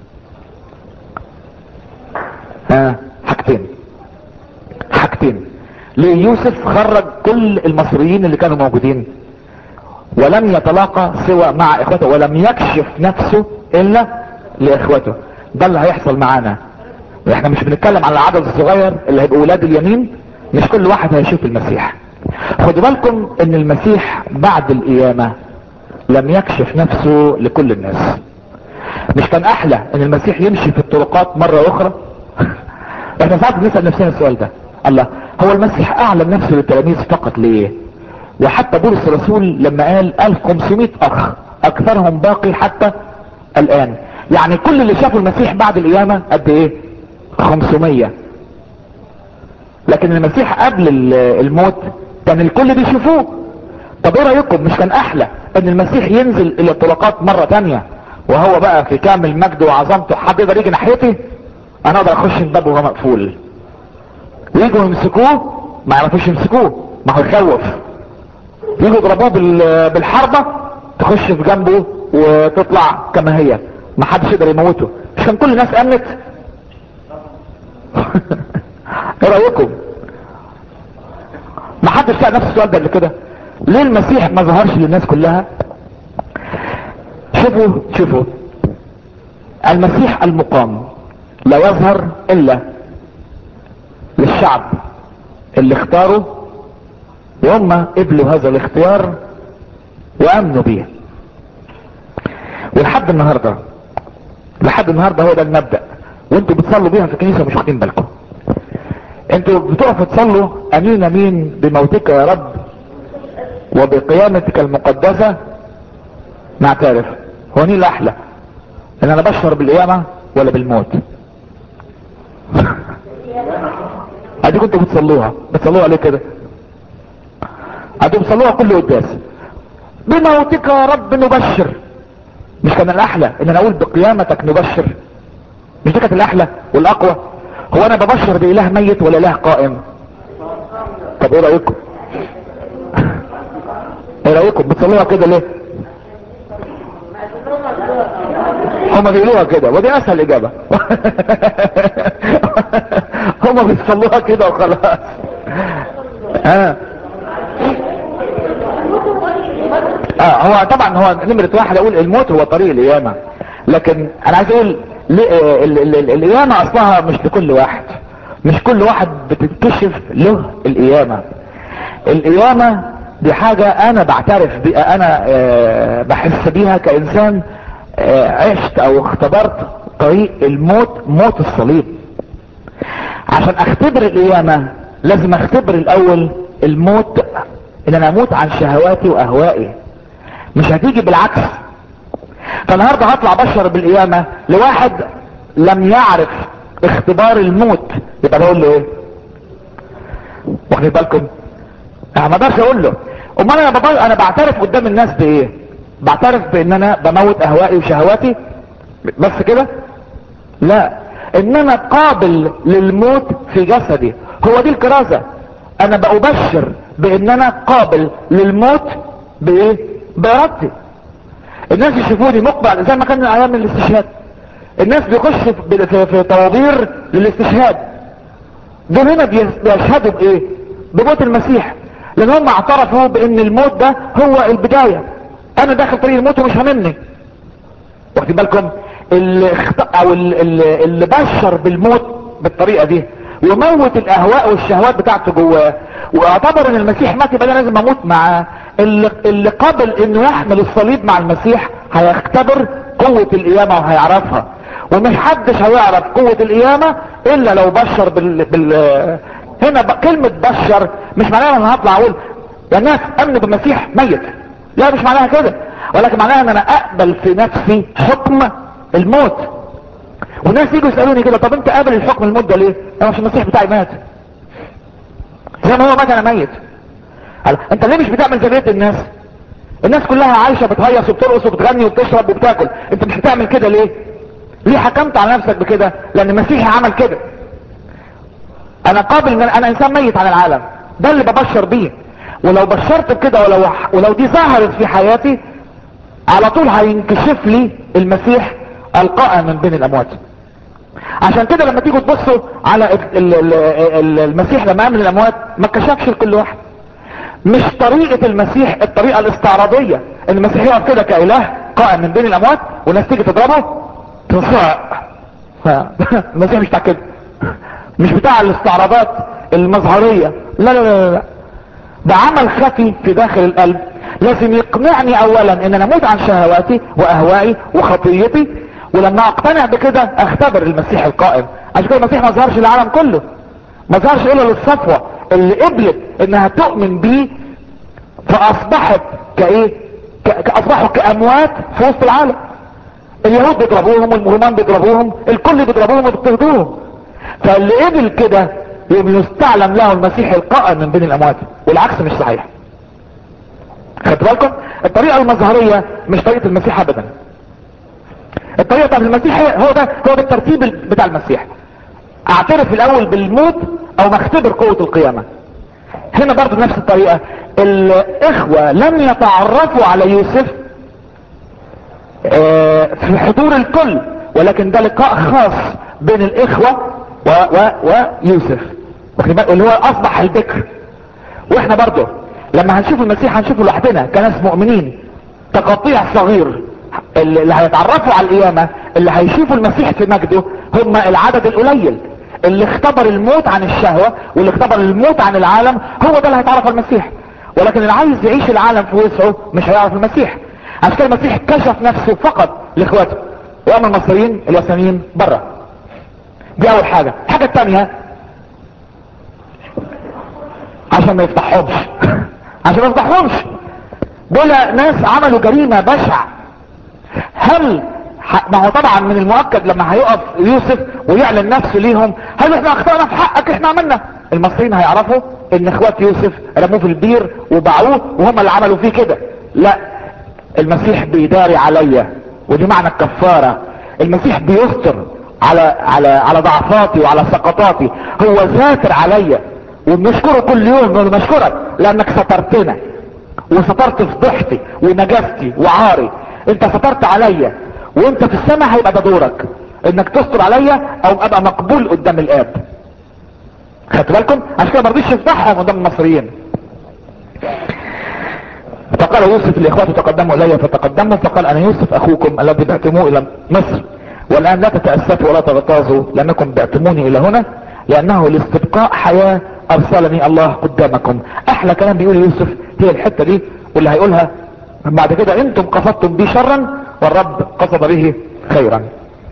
ها حاجتين حاجتين ليه يوسف خرج كل المصريين اللي كانوا موجودين ولم يتلاقى سوى مع اخوته ولم يكشف نفسه الا لاخوته ده اللي هيحصل معانا احنا مش بنتكلم على العدد الصغير اللي هيبقوا ولاد اليمين مش كل واحد هيشوف المسيح خدوا بالكم ان المسيح بعد القيامة لم يكشف نفسه لكل الناس مش كان احلى ان المسيح يمشي في الطرقات مرة اخرى احنا ساعات بنسأل نفسنا السؤال ده الله هو المسيح اعلن نفسه للتلاميذ فقط ليه وحتى بولس الرسول لما قال 1500 اخ اكثرهم باقي حتى الان يعني كل اللي شافوا المسيح بعد القيامة قد ايه 500 لكن المسيح قبل الموت كان الكل بيشوفوه طب ايه رايكم مش كان احلى ان المسيح ينزل الى الطرقات مرة تانية وهو بقى في كامل مجده وعظمته حد يقدر يجي ناحيتي انا اقدر اخش الباب وهو مقفول ويجوا يمسكوه ما يعرفوش يمسكوه ما هو يخوف يجوا يضربوه بالحربة تخش في جنبه وتطلع كما هي ما حدش يقدر يموته مش كان كل الناس امنت ايه رايكم ما حدش سأل نفس السؤال ده قبل كده ليه المسيح ما ظهرش للناس كلها شوفوا شوفوا المسيح المقام لا يظهر الا للشعب اللي اختاروا وهم قبلوا هذا الاختيار وامنوا بيه ولحد النهاردة لحد النهاردة هو ده المبدأ وانتوا بتصلوا بيها في الكنيسة مش واخدين بالكم انتوا بتقفوا تصلوا امين امين بموتك يا رب وبقيامتك المقدسة نعترف هو مين الاحلى ان انا بشعر بالقيامة ولا بالموت ادي كنتوا بتصلوها بتصلوها ليه كده ادي بتصلوها كل قداس بموتك يا رب نبشر مش كان الاحلى ان انا اقول بقيامتك نبشر مش دي كانت الاحلى والاقوى هو انا ببشر باله ميت ولا اله قائم طب ايه رايكم ايه رايكم بتصلوها كده ليه هما بيقولوها كده ودي اسهل اجابة هما بيصلوها كده وخلاص اه اه هو طبعا هو نمرة واحد اقول الموت هو طريق القيامة لكن انا عايز اقول القيامة اصلها مش لكل واحد مش كل واحد بتتكشف له القيامة القيامة دي حاجة انا بعترف بيها انا آه بحس بيها كانسان آه عشت او اختبرت طريق الموت موت الصليب عشان اختبر القيامة لازم اختبر الاول الموت ان انا اموت عن شهواتي واهوائي مش هتيجي بالعكس فالنهاردة هطلع بشر بالقيامة لواحد لم يعرف اختبار الموت يبقى بقول له ايه واخدين بالكم انا ما اقدرش اقول له امال انا بقول انا بعترف قدام الناس بايه بعترف بان انا بموت اهوائي وشهواتي بس كده لا ان انا قابل للموت في جسدي هو دي الكرازة انا بأبشر بان انا قابل للموت بايه بارادتي الناس يشوفوني مقبل زي ما كان ايام الاستشهاد الناس بيخش في, في, في طوابير للاستشهاد دول هنا بيشهدوا بايه بموت المسيح لان هم اعترفوا بان الموت ده هو البداية انا داخل طريق الموت ومش هاممني واخدين بالكم اللي اخت... او اللي, اللي بشر بالموت بالطريقة دي وموت الاهواء والشهوات بتاعته جواه واعتبر ان المسيح مات يبقى انا لازم اموت معاه اللي, اللي قبل انه يحمل الصليب مع المسيح هيختبر قوة القيامة وهيعرفها ومش حدش هيعرف قوة القيامة الا لو بشر بال, بال... هنا ب... كلمة بشر مش معناها ان انا هطلع اقول يا الناس امنوا بالمسيح ميت لا مش معناها كده ولكن معناها ان انا اقبل في نفسي حكم الموت والناس يجوا يسألوني كده طب انت قابل الحكم الموت ده ليه انا مش المسيح بتاعي مات زي ما هو مات انا ميت انت ليه مش بتعمل زي بقيه الناس الناس كلها عايشة بتهيص وبترقص وبتغني وبتشرب وبتاكل انت مش بتعمل كده ليه ليه حكمت على نفسك بكده لان المسيح عمل كده انا قابل ان انا انسان ميت عن العالم ده اللي ببشر بيه ولو بشرت بكده ولو ولو دي ظهرت في حياتي على طول هينكشف لي المسيح القائم من بين الاموات عشان كده لما تيجوا تبصوا على ال ال ال المسيح لما قام من الاموات ما كشفش لكل واحد مش طريقة المسيح الطريقة الاستعراضية ان المسيح يقف كده كاله قائم من بين الاموات والناس تيجي تضربه تصعق المسيح مش بتاع كده مش بتاع الاستعراضات المظهرية لا لا لا لا ده عمل خفي في داخل القلب لازم يقنعني اولا ان انا اموت عن شهواتي واهوائي وخطيتي ولما اقتنع بكده اختبر المسيح القائم عشان كده المسيح ما ظهرش للعالم كله ما ظهرش الا للصفوة اللي قبلت انها تؤمن بيه فاصبحت كايه ك- اصبحوا كاموات في وسط العالم اليهود بيضربوهم والرومان بيضربوهم الكل بيضربوهم وبيضطهدوهم فاللي قبل كده يبقى يستعلم له المسيح القائم من بين الاموات والعكس مش صحيح خدت بالكم الطريقة المظهرية مش طريقة المسيح ابدا الطريقة بتاعت المسيح هي- هو ده هو ده الترتيب ال- بتاع المسيح اعترف الاول بالموت او ما اختبر قوة القيامة هنا برضو نفس الطريقة الاخوة لم يتعرفوا على يوسف آه، في حضور الكل ولكن ده لقاء خاص بين الاخوة و و ويوسف واخد بالك؟ اللي هو اصبح البكر واحنا برضو لما هنشوف المسيح هنشوفه لوحدنا كناس مؤمنين تقطيع صغير اللي اللي هيتعرفوا على القيامة اللي هيشوفوا المسيح في مجده هم العدد القليل اللي اختبر الموت عن الشهوة واللي اختبر الموت عن العالم هو ده اللي هيتعرف على المسيح ولكن اللي عايز يعيش العالم في وسعه مش هيعرف المسيح عشان كده المسيح كشف نفسه فقط لاخواته واما المصريين الوثنيين بره دي اول حاجة الحاجة الثانية عشان ما يفتحهمش عشان ما يفتحهمش دول ناس عملوا جريمة بشعة هل ح- ما هو طبعا من المؤكد لما هيقف يوسف ويعلن نفسه ليهم هل احنا اخطأنا في حقك احنا عملنا المصريين هيعرفوا ان اخوات يوسف رموه في البير وباعوه وهم اللي عملوا فيه كده لا المسيح بيداري عليا ودي معنى الكفارة المسيح بيستر على على على ضعفاتي وعلى سقطاتي هو ساتر عليا وبنشكره كل يوم نقول له نشكرك لانك سترتنا وسترت فضحتي ونجاستي وعاري انت سترت عليا وانت في السماء هيبقى ده دورك انك تستر عليا او ابقى مقبول قدام الاب خدت بالكم عشان كده ما رضيش يفتحهم قدام المصريين فقال يوسف لاخواته تقدموا الي فتقدموا فقال انا يوسف اخوكم الذي بعتموه الى مصر والان لا تتاسفوا ولا تغتاظوا لانكم بعتموني الى هنا لانه لاستبقاء حياه ارسلني الله قدامكم احلى كلام بيقول يوسف هي الحته دي واللي هيقولها بعد كده انتم قصدتم بي شرا والرب قصد به خيرا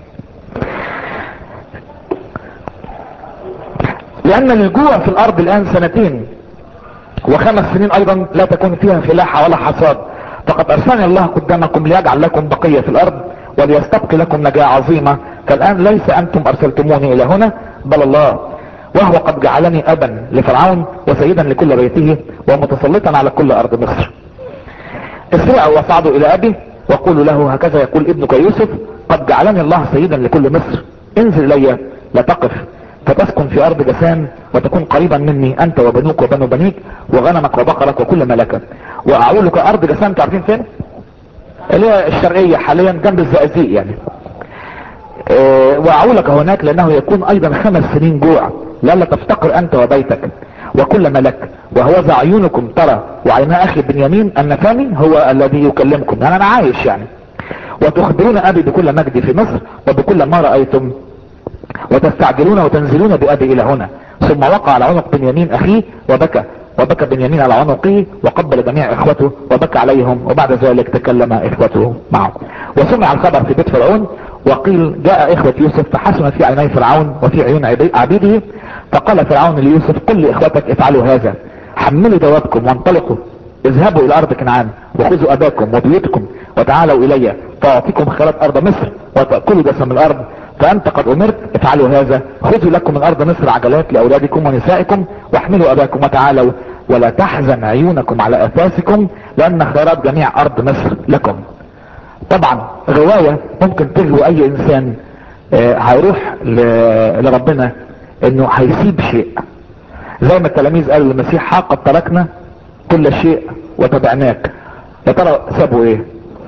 لان الجوع في الارض الان سنتين وخمس سنين ايضا لا تكون فيها فلاحة ولا حصاد فقد ارسلني الله قدامكم ليجعل لكم بقية في الارض وليستبقي لكم نجاة عظيمة فالان ليس انتم ارسلتموني الى هنا بل الله وهو قد جعلني ابا لفرعون وسيدا لكل بيته ومتسلطا على كل ارض مصر اسرعوا وصعدوا الى ابي وقولوا له هكذا يقول ابنك يوسف قد جعلني الله سيدا لكل مصر انزل الي لا تقف فتسكن في ارض جسان وتكون قريبا مني انت وبنوك وبنو بنيك وغنمك وبقرك وكل ملكك واعولك ارض جسان تعرفين فين اللي هي الشرقية حاليا جنب الزقازيق يعني اه واعولك هناك لانه يكون ايضا خمس سنين جوع لئلا تفتقر انت وبيتك وكل ملك وهوذا عيونكم ترى وعينا اخي بنيامين ان فمي هو الذي يكلمكم يعني انا عايش يعني وتخبرون ابي بكل مجدي في مصر وبكل ما رايتم وتستعجلون وتنزلون بأبي إلى هنا ثم وقع على عنق بنيامين أخيه وبكى وبكى بنيامين على عنقه وقبل جميع إخوته وبكى عليهم وبعد ذلك تكلم إخوته معه وسمع الخبر في بيت فرعون وقيل جاء إخوة يوسف فحسن في عيني فرعون وفي عيون عبيده فقال فرعون ليوسف قل لإخوتك افعلوا هذا حملوا دوابكم وانطلقوا اذهبوا الى ارض كنعان وخذوا اباكم وبيوتكم وتعالوا الي فاعطيكم خيرات ارض مصر وتأكلوا دسم الارض فانت قد امرت افعلوا هذا خذوا لكم من ارض مصر عجلات لاولادكم ونسائكم واحملوا اباكم وتعالوا ولا تحزن عيونكم على اثاثكم لان خيرات جميع ارض مصر لكم طبعا رواية ممكن تغوي اي انسان آه، هيروح ل- لربنا انه هيسيب شيء زي ما التلاميذ قالوا للمسيح ها قد تركنا كل شيء وتبعناك يا ترى سابوا ايه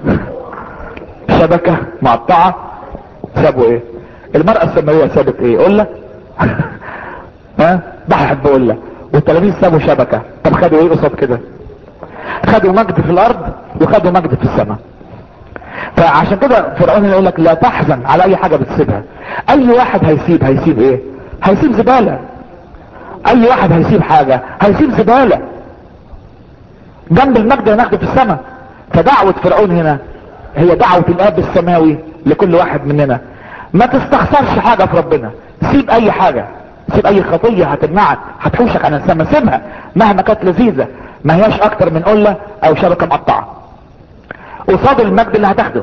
شبكة مقطعة سابوا ايه المرأة السامرية سابت ايه قلة ها ضحت بقلة والتلاميذ سابوا شبكة طب خدوا ايه قصاد كده خدوا مجد في الارض وخدوا مجد في السماء فعشان كده فرعون يقول لك لا تحزن على اي حاجة بتسيبها اي واحد هيسيب هيسيب ايه هيسيب زبالة اي واحد هيسيب حاجة هيسيب زبالة جنب المجد هناخده في السماء فدعوة فرعون هنا هي دعوة الاب السماوي لكل واحد مننا ما تستخسرش حاجة في ربنا سيب اي حاجة سيب اي خطية هتمنعك هتحوشك عن السما سيبها مهما كانت لذيذة ما هياش اكتر من قلة او شبكة مقطعة قصاد المجد اللي هتاخده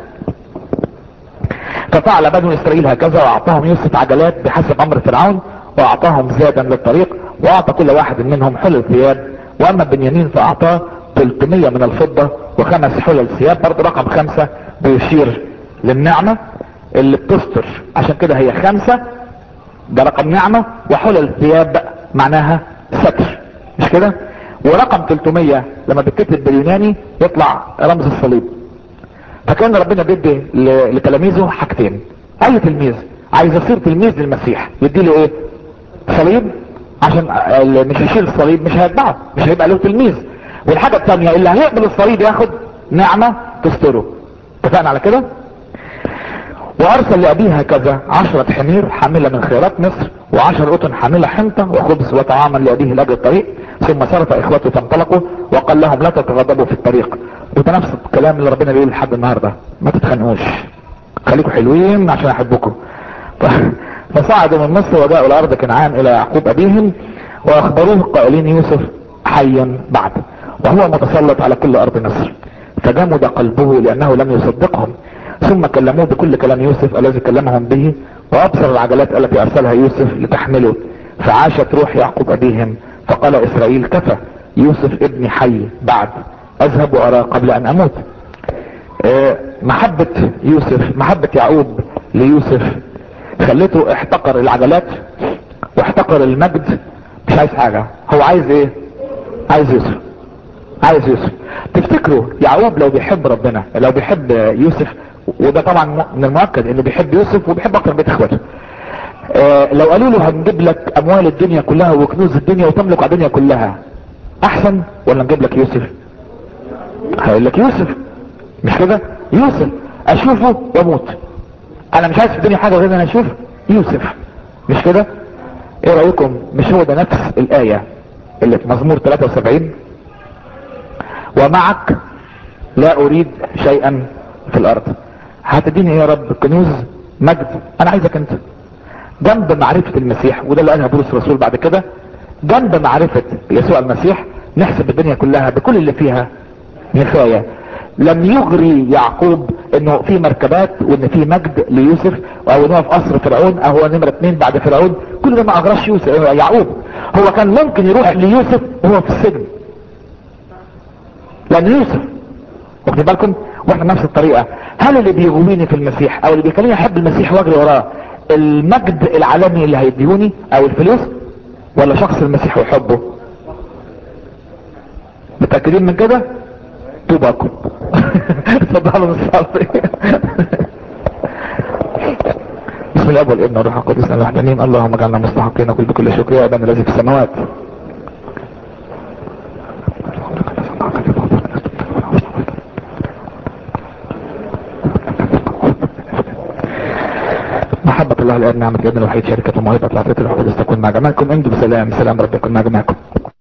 ففعل بنو اسرائيل هكذا واعطاهم يوسف عجلات بحسب امر فرعون واعطاهم زادا للطريق واعطى كل واحد منهم حلل ثياب واما بنيامين فاعطاه 300 من الفضة وخمس حلل ثياب برضه رقم خمسة بيشير للنعمة اللي بتستر عشان كده هي خمسة ده رقم نعمة وحلل ثياب معناها ستر مش كده ورقم 300 لما بتكتب باليوناني يطلع رمز الصليب فكان ربنا بيدي ل- لتلاميذه حاجتين اي تلميذ عايز يصير تلميذ للمسيح يديله ايه صليب عشان اللي مش يشيل الصليب مش هيتبعه مش هيبقى له تلميذ والحاجة الثانية اللي هيقبل الصليب ياخد نعمة تستره اتفقنا على كده وارسل لابيه هكذا عشرة حمير حاملة من خيرات مصر وعشر قطن حاملة حنطة وخبز وطعاما لابيه لاجل الطريق ثم صرف اخوته فانطلقوا وقال لهم لا تتغضبوا في الطريق وده نفس الكلام اللي ربنا بيقول لحد النهارده ما تتخانقوش خليكم حلوين عشان احبكم ف- فصعدوا من مصر وجاءوا الارض كنعان الى يعقوب ابيهم واخبروه قائلين يوسف حيا بعد وهو متسلط على كل ارض مصر فجمد قلبه لانه لم يصدقهم ثم كلموه بكل كلام يوسف الذي كلمهم به وابصر العجلات التي ارسلها يوسف لتحمله فعاشت روح يعقوب ابيهم فقال اسرائيل كفى يوسف ابني حي بعد اذهب واراه قبل ان اموت آه، محبة يوسف محبة يعقوب ليوسف خلته احتقر العجلات واحتقر المجد مش عايز حاجة هو عايز ايه عايز يوسف عايز يوسف تفتكروا يعقوب لو بيحب ربنا لو بيحب يوسف وده طبعا من المؤكد انه بيحب يوسف وبيحب اكتر بيت اخواته آه، لو قالوا له هنجيب لك اموال الدنيا كلها وكنوز الدنيا وتملك على الدنيا كلها احسن ولا نجيب لك يوسف هيقول لك يوسف مش كده يوسف اشوفه واموت انا مش عايز في الدنيا حاجه غير ان انا اشوف يوسف مش كده ايه رايكم مش هو ده نفس الايه اللي في مزمور 73 ومعك لا اريد شيئا في الارض هتديني ايه يا رب كنوز مجد انا عايزك انت جنب معرفة المسيح وده اللي قالها بولس الرسول بعد كده جنب معرفة يسوع المسيح نحسب الدنيا كلها بكل اللي فيها نفاية لم يغري يعقوب انه في مركبات وان في مجد ليوسف او ان هو في قصر فرعون او هو نمرة اتنين بعد فرعون كل ده ما اغراش يوسف يعقوب هو كان ممكن يروح ليوسف وهو في السجن لان يوسف واخدين بالكم واحنا نفس الطريقة هل اللي بيغويني في المسيح او اللي بيخليني احب المسيح واجري وراه المجد العالمي اللي هيديهوني او الفلوس ولا شخص المسيح وحبه متأكدين من كده توباكم اتفضلوا بالصبر بسم الله والابن والروح القدس الوحدانيين اللهم اجعلنا مستحقين كل بكل شكر يا ابانا الذي في السماوات محبة الله الآن نعمة الابن الوحيد شركة وموهبة العطية الوحيد تكون مع جماعكم انتم بسلام سلام رب يكون مع جماعكم